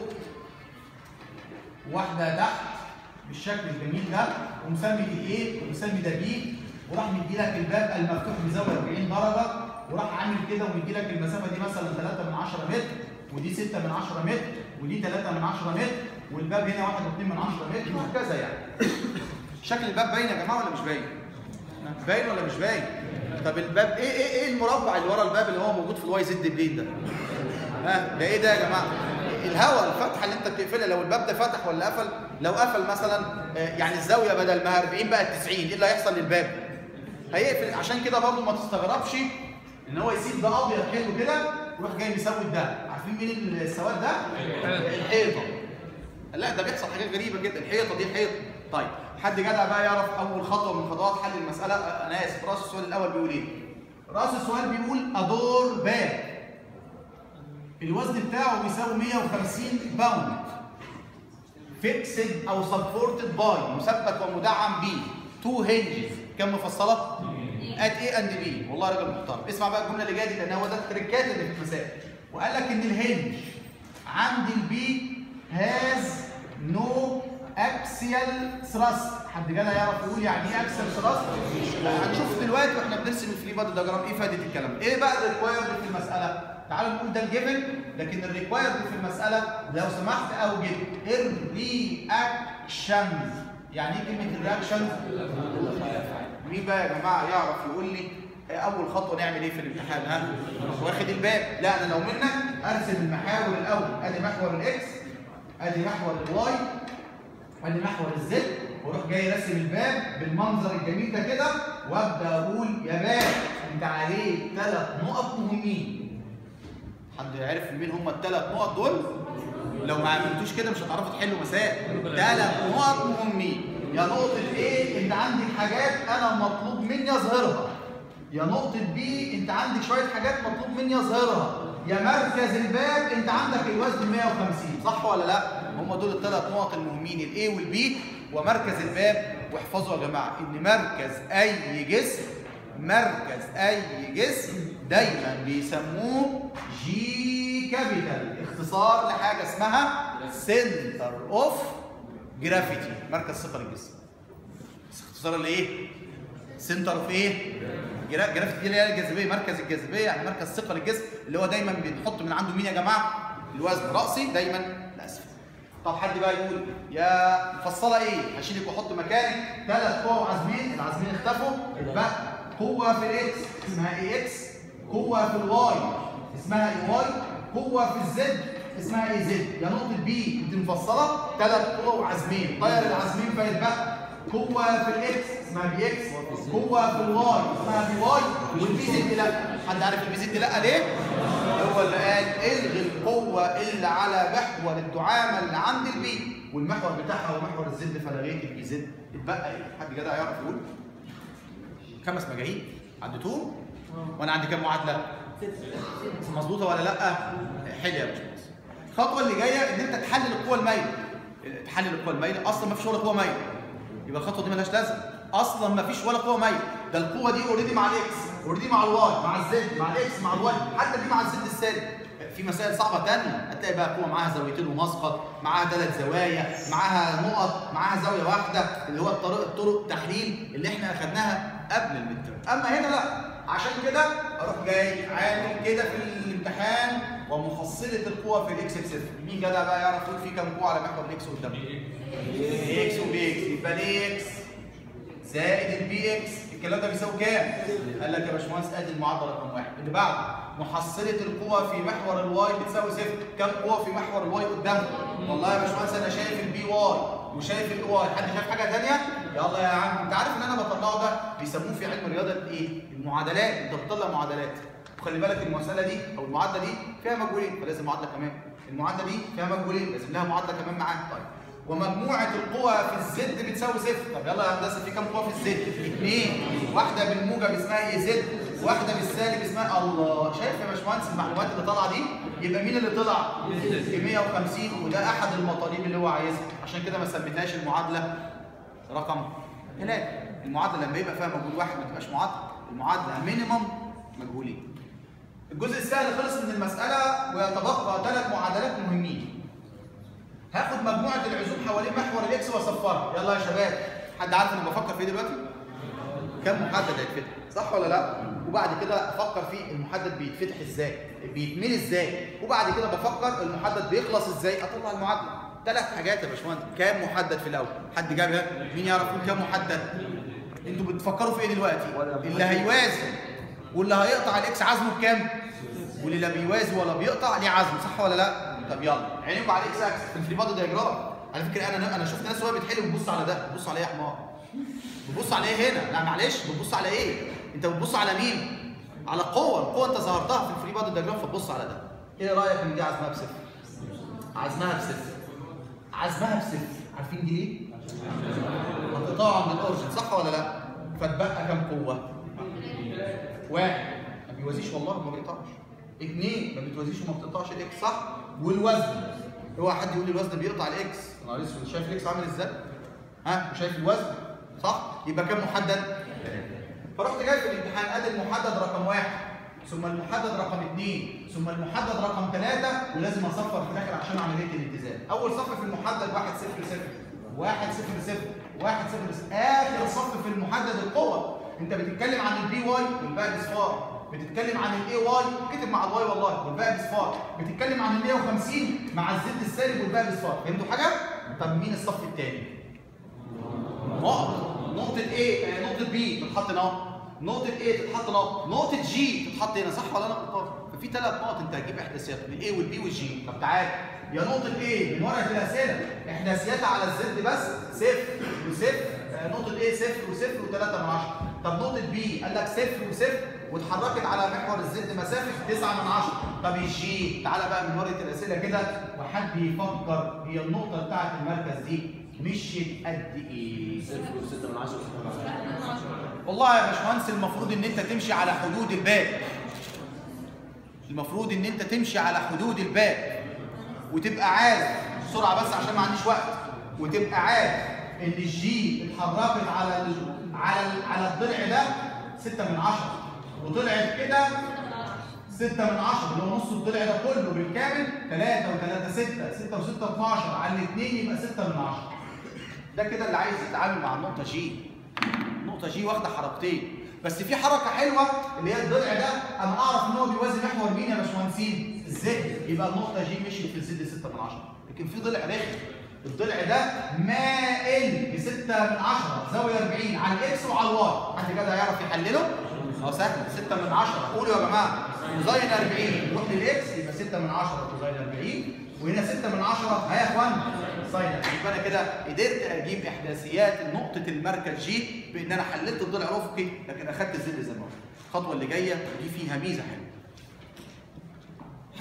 وواحده تحت بالشكل الجميل ده ومسمي دي ايه ومسمي ده بي وراح مدي لك الباب المفتوح بزاويه 40 درجه وراح عامل كده ومدي لك المسافه دي مثلا 3 من 10 متر ودي 6 من 10 متر ودي 3 من 10 متر والباب هنا 1 و2 من 10 متر وهكذا يعني شكل الباب باين يا جماعه ولا مش باين؟ باين ولا مش باين؟ طب الباب ايه ايه ايه المربع اللي ورا الباب اللي هو موجود في الواي زد بلين ده؟ ها ده ايه ده يا جماعه؟ الهواء الفتحه اللي انت بتقفلها لو الباب ده فتح ولا قفل لو قفل مثلا آه، يعني الزاويه بدل ما 40 بقت 90 ايه اللي هيحصل للباب؟ هيقفل عشان كده برضه ما تستغربش ان هو يسيب ده ابيض حلو كده ويروح جاي مسود ده عارفين مين السواد ده؟ الحيطه لا ده بيحصل حاجات غريبه جدا الحيطه دي الحيطه طيب حد جدع بقى يعرف اول خطوه من خطوات حل المساله آه، انا اسف راس السؤال الاول بيقول ايه؟ راس السؤال بيقول ادور باب الوزن بتاعه بيساوي 150 باوند فيكسد او سبورتد باي مثبت ومدعم بيه تو هنجز كم مفصله؟ ات ايه اند بي والله راجل محترم اسمع بقى الجمله اللي جايه دي لان هو ده التريكات اللي في المسائل وقال لك ان الهنج عند البي هاز نو اكسيال ثراست حد جدع يعرف يقول يعني ايه اكسيال ثراست هنشوف دلوقتي واحنا بنرسم الفري بادي دياجرام ايه فائده الكلام ده؟ ايه بقى الريكوايرد في المساله تعالوا نقول ده الجيفن لكن الريكوايرد في المساله لو سمحت اوجد الرياكشنز يعني ايه كلمه الرياكشنز مين بقى يا جماعه يعرف يقول لي اول خطوه نعمل ايه في الامتحان ها واخد الباب لا انا لو منك ارسم المحاور الاول ادي محور الاكس ادي محور الواي ادي محور الزد واروح جاي راسم الباب بالمنظر الجميل ده كده وابدا اقول يا باب انت عليك ثلاث نقط مهمين حد عرف مين هم الثلاث نقط دول لو ما عملتوش كده مش هتعرفوا تحلوا مسائل ثلاث نقط مهمين يا نقطة ايه انت عندك حاجات انا مطلوب مني اظهرها يا نقطة بي انت عندك شوية حاجات مطلوب مني اظهرها يا مركز الباب انت عندك الوزن 150 صح ولا لا؟ هم دول الثلاث نقط المهمين الاي والبي ومركز الباب واحفظوا يا جماعة ان مركز اي جسم مركز اي جسم دايما بيسموه جي كابيتال اختصار لحاجة اسمها سنتر اوف جرافيتي مركز ثقل الجسم اختصار لايه؟ سنتر اوف ايه؟ جرا- جرافيتي دي اللي هي الجاذبيه مركز الجاذبيه يعني مركز ثقل الجسم اللي هو دايما بنحط من عنده مين يا جماعه؟ الوزن راسي دايما لاسفل. طب حد بقى يقول يا مفصله ايه؟ هشيلك واحط مكانك ثلاث قوى وعزمين العزمين اختفوا بقى قوه في الاكس اسمها اي اكس قوه في الواي اسمها اي واي قوه في الزد اسمها اي زد يا نقطه بي انت مفصله ثلاث قوى وعزمين طير العزمين فيتبقى قوة في الاكس اسمها بي اكس قوة في الواي اسمها بي واي والبي زد لا حد عارف البي زد لا ليه؟ هو اللي قال الغي القوة القوه اللي على محور الدعامه اللي عند البي والمحور بتاعها هو محور الزد فلغيت البي زد اتبقى ايه حد جدع يعرف يقول خمس مجاهيل عدتوهم وانا عندي كام معادله مظبوطه ولا لا حلو يا باشمهندس الخطوه اللي جايه ان انت تحلل القوه المايله تحلل القوه المايله اصلا ما فيش ولا قوه مايله يبقى الخطوه دي مالهاش لازمه اصلا ما فيش ولا قوه مايله ده القوه دي اوريدي مع الاكس اوريدي مع الواي مع الزد مع الاكس مع الواي حتى دي مع الزد السالب في مسائل صعبه ثانيه هتلاقي بقى قوه معاها زاويتين ومسقط معاها ثلاث زوايا معاها نقط معاها زاويه واحده اللي هو الطرق الطرق تحليل اللي احنا اخذناها قبل المتر اما هنا لا عشان كده اروح جاي عامل كده في الامتحان ومحصله القوه في الاكس اكس مين جدع بقى يعرف يقول في كام قوه على محور الاكس قدامه اكس وبي اكس يبقى الاكس زائد البي اكس الكلام ده بيساوي كام؟ قال لك يا باشمهندس ادي المعادله رقم واحد اللي بعده محصله القوى في محور الواي بتساوي صفر كام قوه في محور الواي قدامك؟ والله يا باشمهندس انا شايف البي واي وشايف الواي حد شايف حاجه ثانيه؟ يلا يا عم انت عارف ان انا بطلعه ده بيسموه في علم الرياضه ايه؟ المعادلات انت بتطلع معادلات وخلي بالك المساله دي او المعادله دي فيها مجهولين فلازم معادله كمان المعادله دي فيها مجهولين لازم لها معادله كمان معاها طيب ومجموعة القوى في الزد بتساوي صفر، طب يلا يا هندسة في كام قوة في الزد؟ اثنين، واحدة بالموجب اسمها اي زد، واحدة بالسالب اسمها الله، شايف يا باشمهندس المعلومات اللي طالعة دي؟ يبقى مين اللي طلع؟ ب 150 وده أحد المطالب اللي هو عايزها، عشان كده ما سميتهاش المعادلة رقم ثلاثة، المعادلة لما يبقى فيها مجهول واحد ما تبقاش معادلة، المعادلة مينيمم مجهولين. الجزء السهل خلص من المسألة ويتبقى ثلاث معادلات مهمين. هاخد مجموعه العزوم حوالين محور الاكس واصفرها يلا يا شباب حد عارف انا بفكر في ايه دلوقتي كم محدد هيتفتح صح ولا لا وبعد كده افكر في المحدد بيتفتح ازاي بيتملي ازاي وبعد كده بفكر المحدد بيخلص ازاي اطلع المعادله ثلاث حاجات يا باشمهندس كام محدد في الاول حد جابها مين يعرف يقول كام محدد انتوا بتفكروا في ايه دلوقتي اللي هيوازي واللي هيقطع الاكس عزمه بكام واللي لا بيوازي ولا بيقطع ليه عزم صح ولا لا طب يلا عينيكم على الاكس اكس في الفريبادو دايجرام على فكره انا انا شفت ناس وهي بتحل بتبص على ده بتبص على ايه يا حمار بتبص على ايه هنا لا معلش بتبص على ايه انت بتبص على مين على القوه القوه انت ظهرتها في الفريبادو دايجرام فتبص على ده ايه رايك ان دي عزمها بصفر عزمها بصفر عزمها بصفر عارفين دي ليه هتقطعها من الاورجن صح ولا لا فتبقى كام قوه واحد ما بيوازيش والله ما بيقطعش اثنين ما بتوازيش وما بتقطعش الاكس صح والوزن هو حد يقول لي الوزن بيقطع الاكس انا لسه شايف الاكس عامل ازاي ها وشايف الوزن صح يبقى كام محدد فرحت جاي في الامتحان ادي المحدد رقم واحد ثم المحدد رقم اثنين ثم المحدد رقم ثلاثة ولازم اصفر في الاخر عشان عمليه الاتزان اول صف في المحدد 1 0 0 1 0 0 1 0 0 اخر صف في المحدد القوه انت بتتكلم عن البي واي والباقي بصفار بتتكلم عن الاي واي كتب مع الواي والله والباقي بصفار بتتكلم عن ال 150 مع الزد السالب والباقي بصفار فهمتوا حاجه طب مين الصف الثاني نقطه نقطه ايه نقطه بي تتحط هنا نقطه ايه تتحط هنا نقطه جي تتحط هنا صح ولا انا غلطان ففي ثلاث نقط انت هتجيب احداثيات الاي والبي والجي طب تعالى يا نقطه ايه من ورقه الاسئله احداثياتها على الزد بس صفر وصفر نقطه ايه صفر وصفر وثلاثة من عشرة طب نقطه بي قال لك صفر وصفر واتحركت على محور الزد مسافه 9 من 10 طب الجي تعالى بقى من ورقه الاسئله كده وحد يفكر هي النقطه بتاعه المركز دي مشيت قد ايه؟ صفر وستة من عشرة وستة من عشرة والله يا باشمهندس المفروض ان انت تمشي على حدود الباب المفروض ان انت تمشي على حدود الباب وتبقى عارف بسرعه بس عشان ما عنديش وقت وتبقى عارف ان الجي اتحركت على ال على ال على الضلع ده 6 من 10 وطلعت كده 6 من 10 اللي هو نص الضلع ده كله بالكامل 3 و3 6 6 و6 12 على الاثنين يبقى 6 من 10 ده كده اللي عايز يتعامل مع النقطه جي النقطه جي واخده حركتين بس في حركه حلوه اللي هي الضلع ده انا اعرف ان هو بيوازي محور مين يا باشمهندسين الزد يبقى النقطه جي مشيت في الزد 6 من 10 لكن في ضلع رخم الضلع ده مائل ب 6 من 10 زاويه 40 على الاكس وعلى الواي حد كده هيعرف يحلله؟ اه سهل 6 من 10 قولوا يا جماعه كوزين 40 نروح للاكس يبقى 6 من 10 كوزين 40 وهنا 6 من 10 ها يا اخوان ساين يبقى انا كده قدرت اجيب احداثيات نقطه المركز جي بان انا حللت الضلع الافقي لكن اخدت الزد زي ما هو الخطوه اللي جايه دي فيها ميزه حلوه حد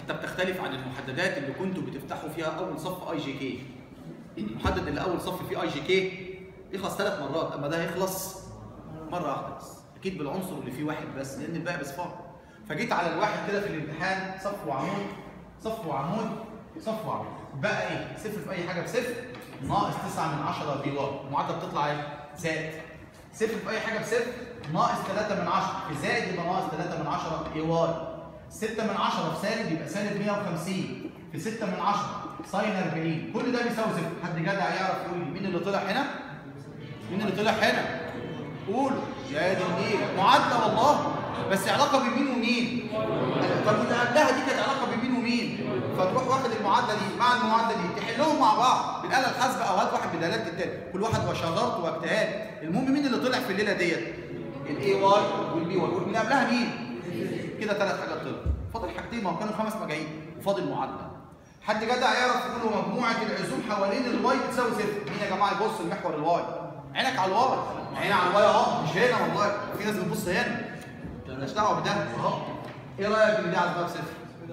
حتى بتختلف عن المحددات اللي كنتوا بتفتحوا فيها اول صف اي جي كي المحدد اللي اول صف فيه اي جي كي يخلص ثلاث مرات اما ده هيخلص مره واحده بس اكيد بالعنصر اللي فيه واحد بس لان الباقي بصفار فجيت على الواحد كده في الامتحان صف وعمود صف وعمود صف وعمود بقى ايه صفر في اي حاجه بصفر ناقص 9 من 10 في واي المعادله بتطلع ايه زائد صفر في اي حاجه بصفر ناقص 3 من 10 في زائد يبقى ناقص 3 من 10 اي واي 6 من 10 في سالب يبقى سالب 150 في 6 من 10 ساين 40 كل ده بيساوي صفر حد جدع يعرف يقول لي مين اللي طلع هنا مين اللي طلع هنا قولوا يا دي النيل معادله والله بس علاقه بمين ومين طب اللي قبلها دي كانت علاقه بمين ومين فتروح واخد المعادله دي مع المعادله دي تحلهم مع بعض بالاله الحاسبه او هات واحد بدلالات التاني كل واحد وشطارته واجتهاد المهم مين اللي طلع في الليله ديت الاي واي والبي واي واللي قبلها مين كده ثلاث حاجات طلعوا فاضل حاجتين ما هو كانوا خمس مجاهيل وفاضل معادله حد جدع يعرف يقول له مجموعه العزوم حوالين الواي بتساوي صفر مين يا جماعه يبص لمحور الواي عينك على الواي عينك على الواي اهو مش هنا والله في ناس بتبص هنا مالناش دعوه بده اهو ايه رايك ان دي عزمها بصفر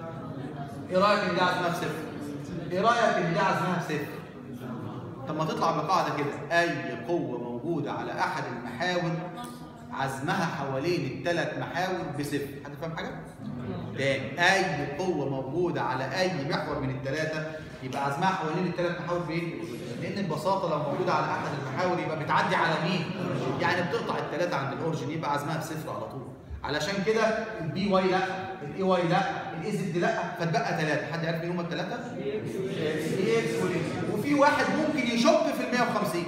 ايه رايك ان دي عزمها بصفر ايه رايك ان دي عزمها بصفر طب ما تطلع بقاعده كده اي قوه موجوده على احد المحاور عزمها حوالين الثلاث محاور بصفر حد فاهم حاجه تاني اي قوه موجوده على اي محور من الثلاثه يبقى عزمها حوالين الثلاث محاور بايه لان البساطه لو موجوده على احد المحاور يبقى بتعدي على مين يعني بتقطع الثلاثه عند الاورجن يبقى عزمها بصفر على طول علشان كده البي واي لا الاي واي لا الاي زد لا فتبقى ثلاثه حد عارف مين هم الثلاثه الاي اكس والاي وفي واحد ممكن يشك في ال 150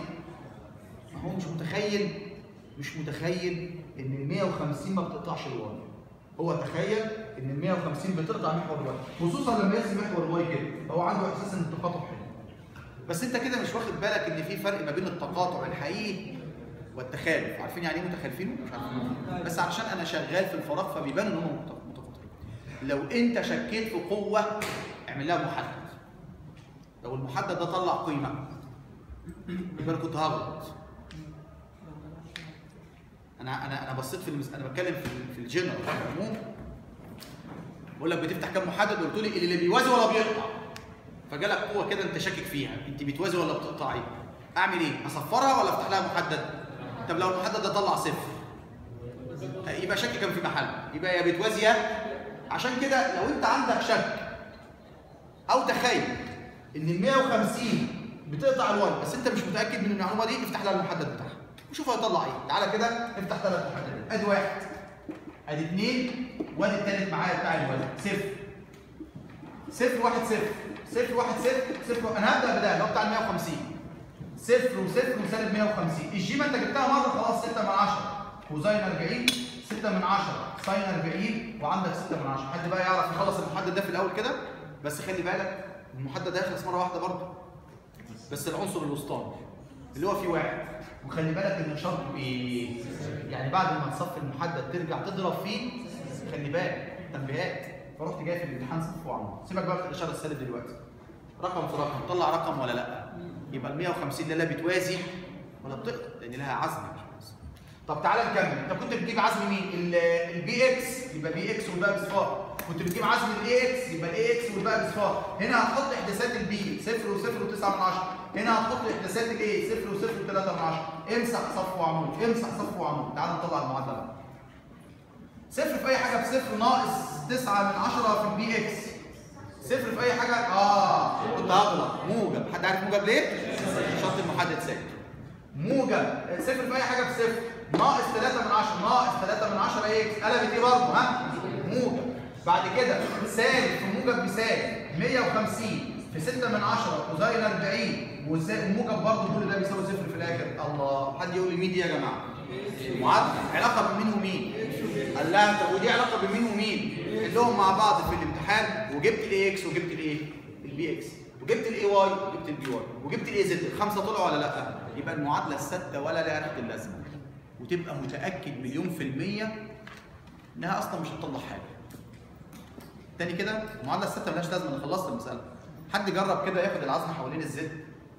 ما هو مش متخيل مش متخيل ان ال 150 ما بتقطعش الواي هو تخيل ان ال 150 بتقطع محور الواي خصوصا لما يرسم محور الواي كده هو عنده احساس ان التقاطع حلو بس انت كده مش واخد بالك ان في فرق ما بين التقاطع الحقيقي والتخالف عارفين يعني ايه متخالفين مش عارفين بس علشان انا شغال في الفراغ فبيبان ان هم متقاطعين لو انت شكيت في قوه اعمل لها محدد لو المحدد ده طلع قيمه يبقى انا كنت هغلط انا انا انا بصيت في المس... انا بتكلم في في الجنرال في العموم بقول لك بتفتح كام محدد قلت لي اللي بيوازي ولا بيقطع فجالك قوه كده انت شاكك فيها انت بتوازي ولا بتقطعي اعمل ايه اصفرها ولا افتح لها محدد طب لو المحدد ده طلع صفر يبقى شك كان في محل يبقى يا بتوازي يا عشان كده لو انت عندك شك او تخيل ان ال 150 بتقطع الواي بس انت مش متاكد من المعلومه دي افتح لها المحدد بتاعها وشوف هيطلع ايه تعالى كده افتح ثلاث محددات ادي واحد ادي اثنين وادي الثالث معايا بتاع الوزن صفر صفر واحد صفر صفر واحد صفر صفر انا هبدا بده اللي هو بتاع ال 150 صفر وصفر وسالب 150 الجي ما انت جبتها مره خلاص 6 من 10 كوزين 40 6 من 10 ساين 40 وعندك 6 من 10 حد بقى يعرف يخلص المحدد ده في الاول كده بس خلي بالك المحدد ده هيخلص مره واحده برضه بس العنصر الوسطاني اللي هو فيه واحد وخلي بالك ان شرطه ايه يعني بعد ما تصفي المحدد ترجع تضرب فيه خلي بالك تنبيهات فرحت جاي في الامتحان صف وعمود سيبك بقى في الاشاره السالب دلوقتي رقم في رقم طلع رقم ولا لا يبقى ال 150 لا لا بتوازي ولا بتقطع لان لها عزم مش عزم طب تعالى نكمل انت كنت بتجيب عزم مين البي اكس يبقى بي اكس والباقي بصفار كنت بتجيب عزم الاي اكس يبقى الاي اكس والباقي بصفار هنا هتحط احداثات البي 0 و0 و9 من 10 هنا هتحط احداثات الاي 0 و0 و3 من 10 امسح صف وعمود امسح صف وعمود تعال نطلع المعادله بقى صفر في اي حاجه بصفر ناقص 9 من 10 في البي اكس صفر في اي حاجه اه كنت هغلط موجب حد عارف موجب ليه؟ شرط المحدد ثابت موجب صفر في اي حاجه بصفر ناقص 3 من 10 ناقص 3 من 10 اكس قلبت ايه برضه ها؟ موجب بعد كده سالب في موجب بسالب 150 في 6 من 10 كوزين 40 وموجب برضه كل ده بيساوي صفر في الاخر الله حد يقول لي مين دي يا جماعه؟ معادله علاقه بمين ومين؟ قال لها طب ودي علاقه بمين ومين؟ حلهم مع بعض في الامتحان وجبت الاي اكس وجبت الايه؟ البي اكس وجبت الاي واي وجبت البي واي وجبت الاي زد الخمسه طلعوا ولا لا؟ يبقى المعادله السادسه ولا لها ريحه اللازمه وتبقى متاكد مليون في الميه انها اصلا مش هتطلع حاجه. تاني كده المعادله السادسه ملهاش لازمه انا خلصت المساله. حد جرب كده ياخد العزم حوالين الزد؟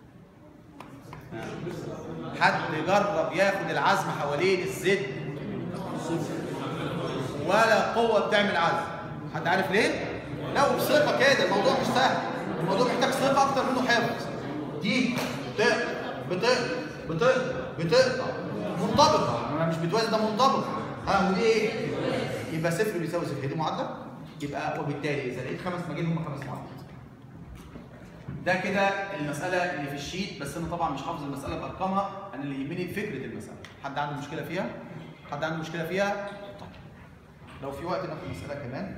حد جرب ياخد العزم حوالين الزد ولا قوه بتعمل عزم حد عارف ليه لا وبثقه كده الموضوع مش سهل الموضوع محتاج ثقه اكتر منه حفظ دي بتقطع بتقطع بتقطع بتقطع منطبقه ما مش بتوازي ده منطبق ها ودي ايه؟ يبقى صفر بيساوي صفر هي دي معادله يبقى وبالتالي اذا لقيت خمس مجال هم خمس معادلات ده كده المسألة اللي في الشيت بس أنا طبعا مش حافظ المسألة بأرقامها أنا اللي يهمني فكرة المسألة حد عنده مشكلة فيها؟ حد عنده مشكلة فيها؟ طيب لو في وقت ناخد مسألة كمان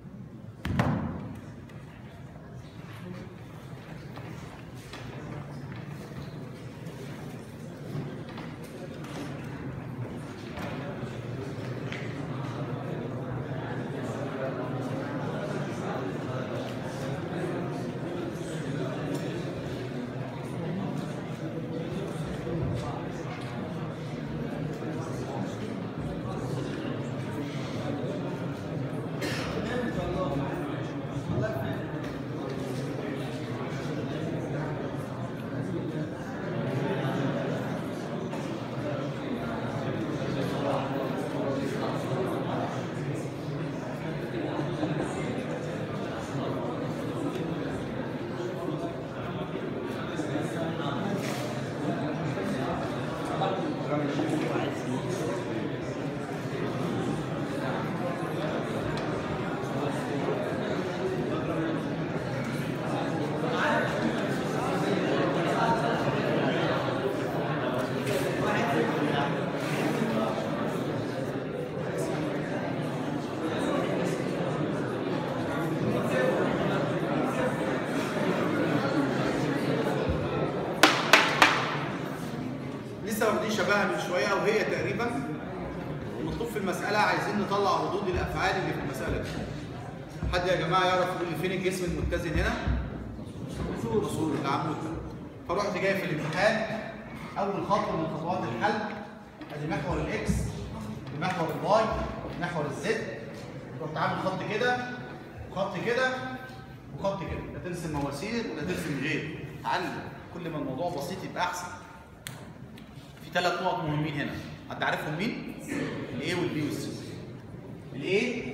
لسه واخدين شبهها من شويه وهي تقريبا المطلوب في المساله عايزين نطلع ردود الافعال اللي في المساله دي. حد يا جماعه يعرف يقول لي فين الجسم المتزن هنا؟ اصول العمود ده. فرحت جاي في الامتحان اول خطوه من خطوات الحل ادي محور الاكس ومحور الواي محور الزد رحت عامل خط كده وخط كده وخط كده لا ترسم مواسير ولا ترسم غير اتعلم كل ما الموضوع بسيط يبقى احسن في ثلاث نقط مهمين هنا حد عارفهم مين؟ الاي والبي والسي الاي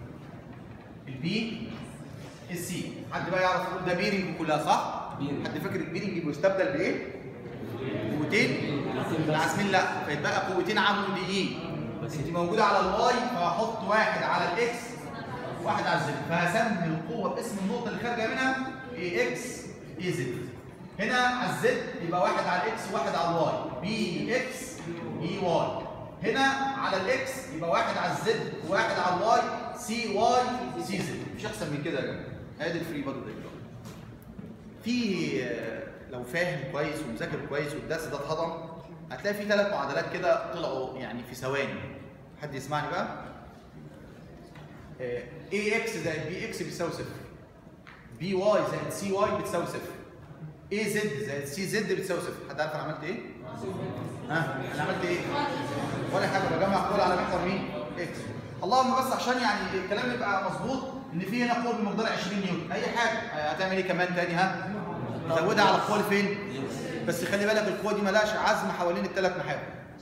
البي السي حد بقى يعرف يقول ده بيرنج كلها صح؟ بيرنج. حد فاكر البيرنج بيستبدل بايه؟ قوتين العازمين لا فيتبقى قوتين عموديين انت موجوده على الواي فهحط واحد على الاكس واحد على الزد فهسمي القوه باسم النقطه اللي خارجه منها اي اكس اي زد هنا على الزد يبقى واحد على الاكس وواحد على الواي بي اكس اي واي هنا على الاكس يبقى واحد على الزد وواحد على الواي سي واي سي زد مش احسن من كده يا جماعه ادي الفري برضه ده في آه، لو فاهم كويس ومذاكر كويس والدرس ده اتهضم هتلاقي في ثلاث معادلات كده طلعوا يعني في ثواني حد يسمعني بقى اي اكس زائد بي اكس بيساوي صفر بي واي زائد سي واي بتساوي صفر اي زد زائد سي زد بتساوي صفر حد عارف انا عملت ايه؟ ها انا عملت ايه؟ ولا حاجه بجمع قوه على محور مين؟ اكس اللهم بس عشان يعني الكلام يبقى مظبوط ان في هنا قوه بمقدار 20 نيوتن اي حاجه هتعمل ايه كمان تاني ها؟ زودها على القوه اللي فين؟ بس خلي بالك القوه دي مالهاش عزم حوالين الثلاث محاور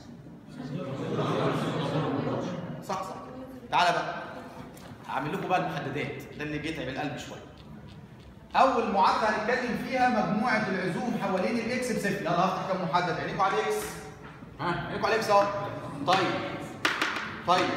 صح صح تعالى بقى هعمل لكم بقى المحددات ده اللي بيتعب القلب شويه اول معادله هنتكلم فيها مجموعه العزوم حوالين الاكس بصفر يلا هفتح كام محدد عينيكم على الاكس ها عينيكم على الاكس اهو طيب طيب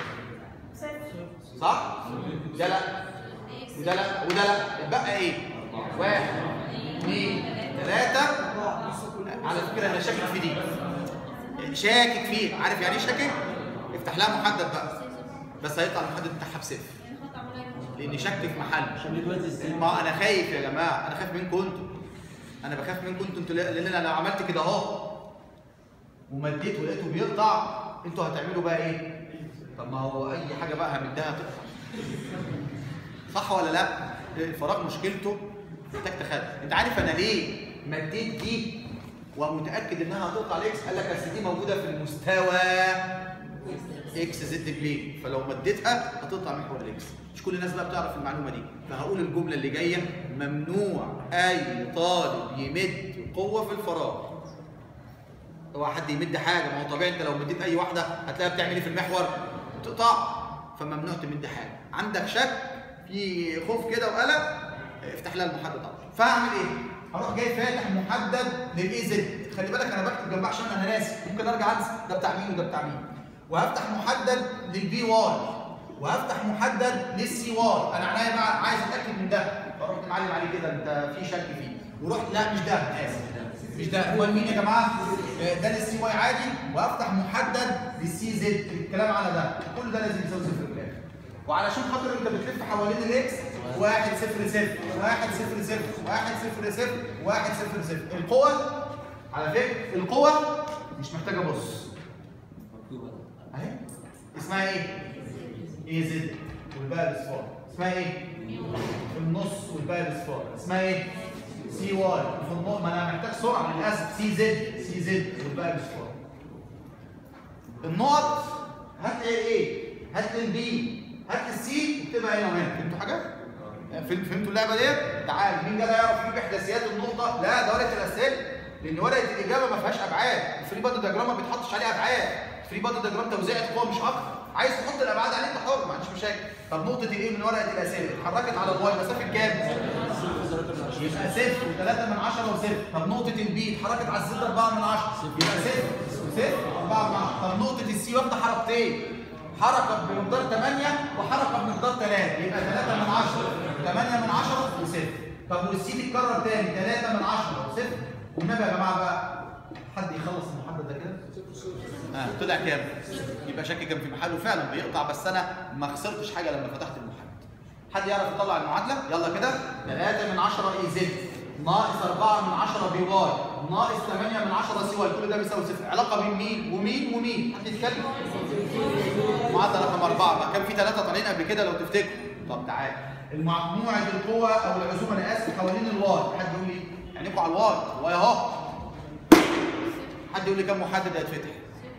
صح ده لا وده لا وده لا اتبقى ايه واحد اثنين ثلاثه على فكره انا شاكك في دي شاكك فيه عارف يعني ايه شاكك افتح لها محدد بقى بس هيطلع المحدد بتاعها بصفر لان شك في محل عشان بتوازي ازاي؟ ما انا خايف يا جماعه انا خايف منكم انتوا انا بخاف منكم انتوا انتوا لان انا لو عملت كده اهو ومديت ولقيته بيقطع انتوا هتعملوا بقى ايه طب ما هو اي حاجه بقى همدها تقطع صح ولا لا الفراغ مشكلته محتاج تخيل انت عارف انا ليه مديت دي ومتاكد انها هتقطع الاكس قال لك اصل دي موجوده في المستوى اكس زد بلين فلو مديتها هتقطع محور الاكس مش كل الناس بقى بتعرف المعلومه دي فهقول الجمله اللي جايه ممنوع اي طالب يمد قوه في الفراغ هو حد يمد حاجه ما هو طبيعي انت لو مديت اي واحده هتلاقيها بتعمل ايه في المحور بتقطع فممنوع تمد حاجه عندك شك في خوف كده وقلق افتح لها المحدد على طول فهعمل ايه؟ هروح جاي فاتح محدد للاي زد خلي بالك انا بكتب جنبها عشان انا ناسي ممكن ارجع انسى ده بتاع مين وده بتاع مين وهفتح محدد للبي واي وهفتح محدد للسي واي انا عناية بقى عايز اتاكد من ده فرحت معلم عليه كده انت في شك فيه ورحت لا مش ده اسف مش ده هو مين يا جماعه؟ ده للسي واي عادي وافتح محدد للسي زد الكلام على ده كل ده لازم يساوي صفر في الاخر وعلشان خاطر انت بتلف حوالين الاكس واحد صفر صفر واحد صفر صفر واحد صفر صفر واحد صفر صفر القوة على فكرة القوة مش محتاجة بص اهي اسمها ايه؟ ايه زد والباقي الاصفار اسمها ايه؟ في النص والباقي الاصفار اسمها ايه؟ سي واي في النص ما انا محتاج سرعة للاسف سي زد سي زد والباقي الاصفار النقط هات ايه ايه؟ هات البي هات السي وتبقى هنا وهنا فهمتوا حاجه؟ فهم- فهمتوا اللعبه ديت؟ تعال مين جدع يعرف يجيب احداثيات النقطه؟ لا ده ورقه الاسئله لان ورقه الاجابه ما فيهاش ابعاد الفري بادي دياجرام ما بيتحطش عليه ابعاد الفري بادي دياجرام توزيعه قوه مش اكتر عايز تحط الابعاد عليه انت حر ما عنديش مشاكل طب نقطه الايه من ورقه الاسئله اتحركت على الواي مسافه كام؟ يبقى صفر و3 من 10 وصفر طب نقطة البي اتحركت على الزد 4 من 10 يبقى صفر وصفر 4 من 10 طب نقطة السي واخدة حركتين حركة بمقدار 8 وحركة بمقدار 3 يبقى 3 من 10 8 من 10 وصفر طب والسي تتكرر تاني 3 من 10 وصفر والنبي يا جماعة بقى حد يخلص المحدد ده كده؟ اه طلع كام؟ يبقى شك كان في محله فعلا بيقطع بس انا ما خسرتش حاجة لما فتحت المحدد حد يعرف يطلع المعادله يلا كده 3 من 10 اي زد ناقص 4 من 10 بي واي ناقص 8 من 10 سي واي كل ده بيساوي صفر علاقه بين مين ومين ومين حد يتكلم معادله رقم 4 بقى كان في ثلاثه طالعين قبل كده لو تفتكروا طب تعال المجموعه القوه او العزومه انا اسف حوالين الواي حد يقول لي عينيكوا على الواي الواي اهو حد يقول لي كم محدد هيتفتح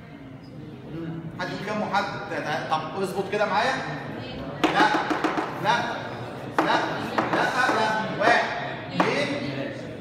حد يقول كم محدد طب اظبط كده معايا لا لا لا لا لا واحد اثنين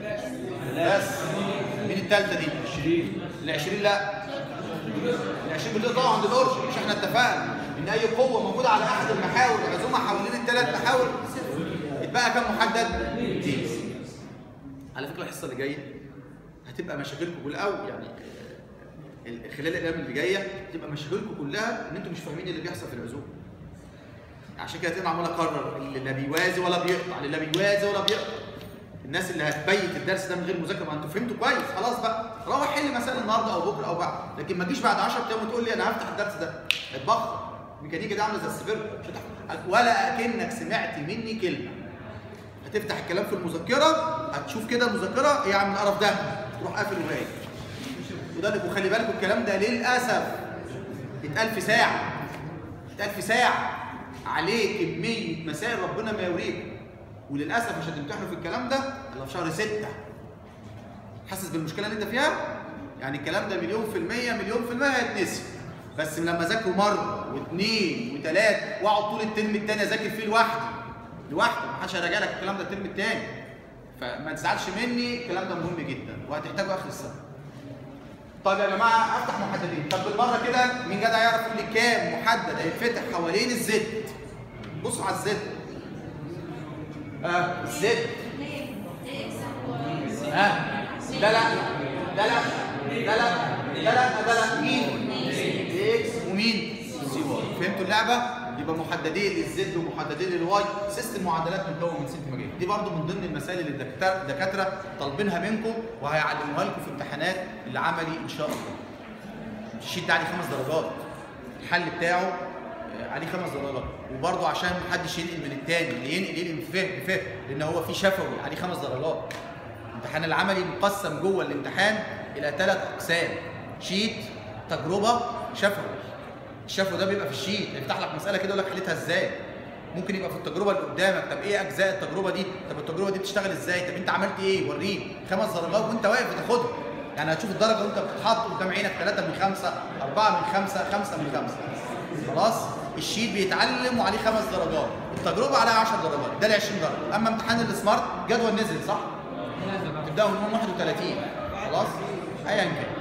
بس مين التالتة دي؟ 20 ال 20 لا ال 20 بتقطع عند الاورج مش احنا اتفقنا ان اي قوة موجودة على احد المحاور العزومة حوالين الثلاث محاور اتبقى كام محدد؟ 200 على فكرة الحصة اللي جاية هتبقى مشاكلكم كلها او يعني ال- خلال الايام اللي جايه هتبقى مشاكلكم كلها ان انتم مش فاهمين اللي بيحصل في العزومه عشان كده تلاقيني عمال اكرر اللي لا بيوازي ولا بيقطع اللي لا بيوازي ولا بيقطع الناس اللي هتبيت الدرس ده من غير مذاكره ما انتوا فهمتوا كويس خلاص بقى روح حل مسائل النهارده او بكره او بعد لكن ما تجيش بعد 10 ايام وتقول لي انا هفتح الدرس ده اتبخر الميكانيكا ده عامله زي السبير مش هتفتح ولا اكنك سمعت مني كلمه هتفتح الكلام في المذكره هتشوف كده المذكره ايه يا عم القرف ده تروح قافل ورايق وده اللي- وخلي بالكم الكلام ده للاسف اتقال في ساعه اتقال في ساعه عليه كميه مسائل ربنا ما يوريك وللاسف مش هتمتحنوا في الكلام ده الا في شهر ستة حاسس بالمشكله اللي انت فيها يعني الكلام ده مليون في المية مليون في المية هيتنسي بس لما اذاكره مره واثنين وثلاثه واقعد طول الترم الثاني اذاكر فيه لوحدي لوحدي محدش هيراجع لك الكلام ده الترم الثاني فما تزعلش مني الكلام ده مهم جدا وهتحتاجه اخر السنه طيب يا جماعه افتح محددين طب بالمره كده مين جدع يعرف يقول لي كام محدد هيتفتح حوالين الزد بصوا على الزد اه الزد اه لا لا لا لا لا لا لا لا لا لا مين اكس ومين سي واي فهمتوا اللعبه يبقى محددين للزد ومحددين للواي سيستم معادلات مكون من ست مجال دي برضو من ضمن المسائل اللي الدكاتره الدكاتره طالبينها منكم وهيعلموها لكم في امتحانات العملي ان شاء الله الشيت ده عليه خمس درجات الحل بتاعه آه، عليه خمس درجات وبرضه عشان محدش ينقل من التاني اللي ينقل ينقل فهم فهم لان هو في شفوي عليه خمس درجات الامتحان العملي مقسم جوه الامتحان الى ثلاث اقسام شيت تجربه شفوي الشفوي ده بيبقى في الشيت يفتح لك مساله كده يقول لك حلتها ازاي ممكن يبقى في التجربه اللي قدامك طب ايه اجزاء التجربه دي طب التجربه دي بتشتغل ازاي طب انت عملت ايه وريني خمس درجات وانت واقف بتاخدها يعني هتشوف الدرجه وانت بتتحط قدام عينك 3 من 5 4 من 5 5 من 5 خلاص الشيت بيتعلم وعليه خمس درجات التجربه عليها 10 درجات ده ال 20 درجه اما امتحان السمارت جدول نزل صح تبداوا من 31 خلاص ايا كان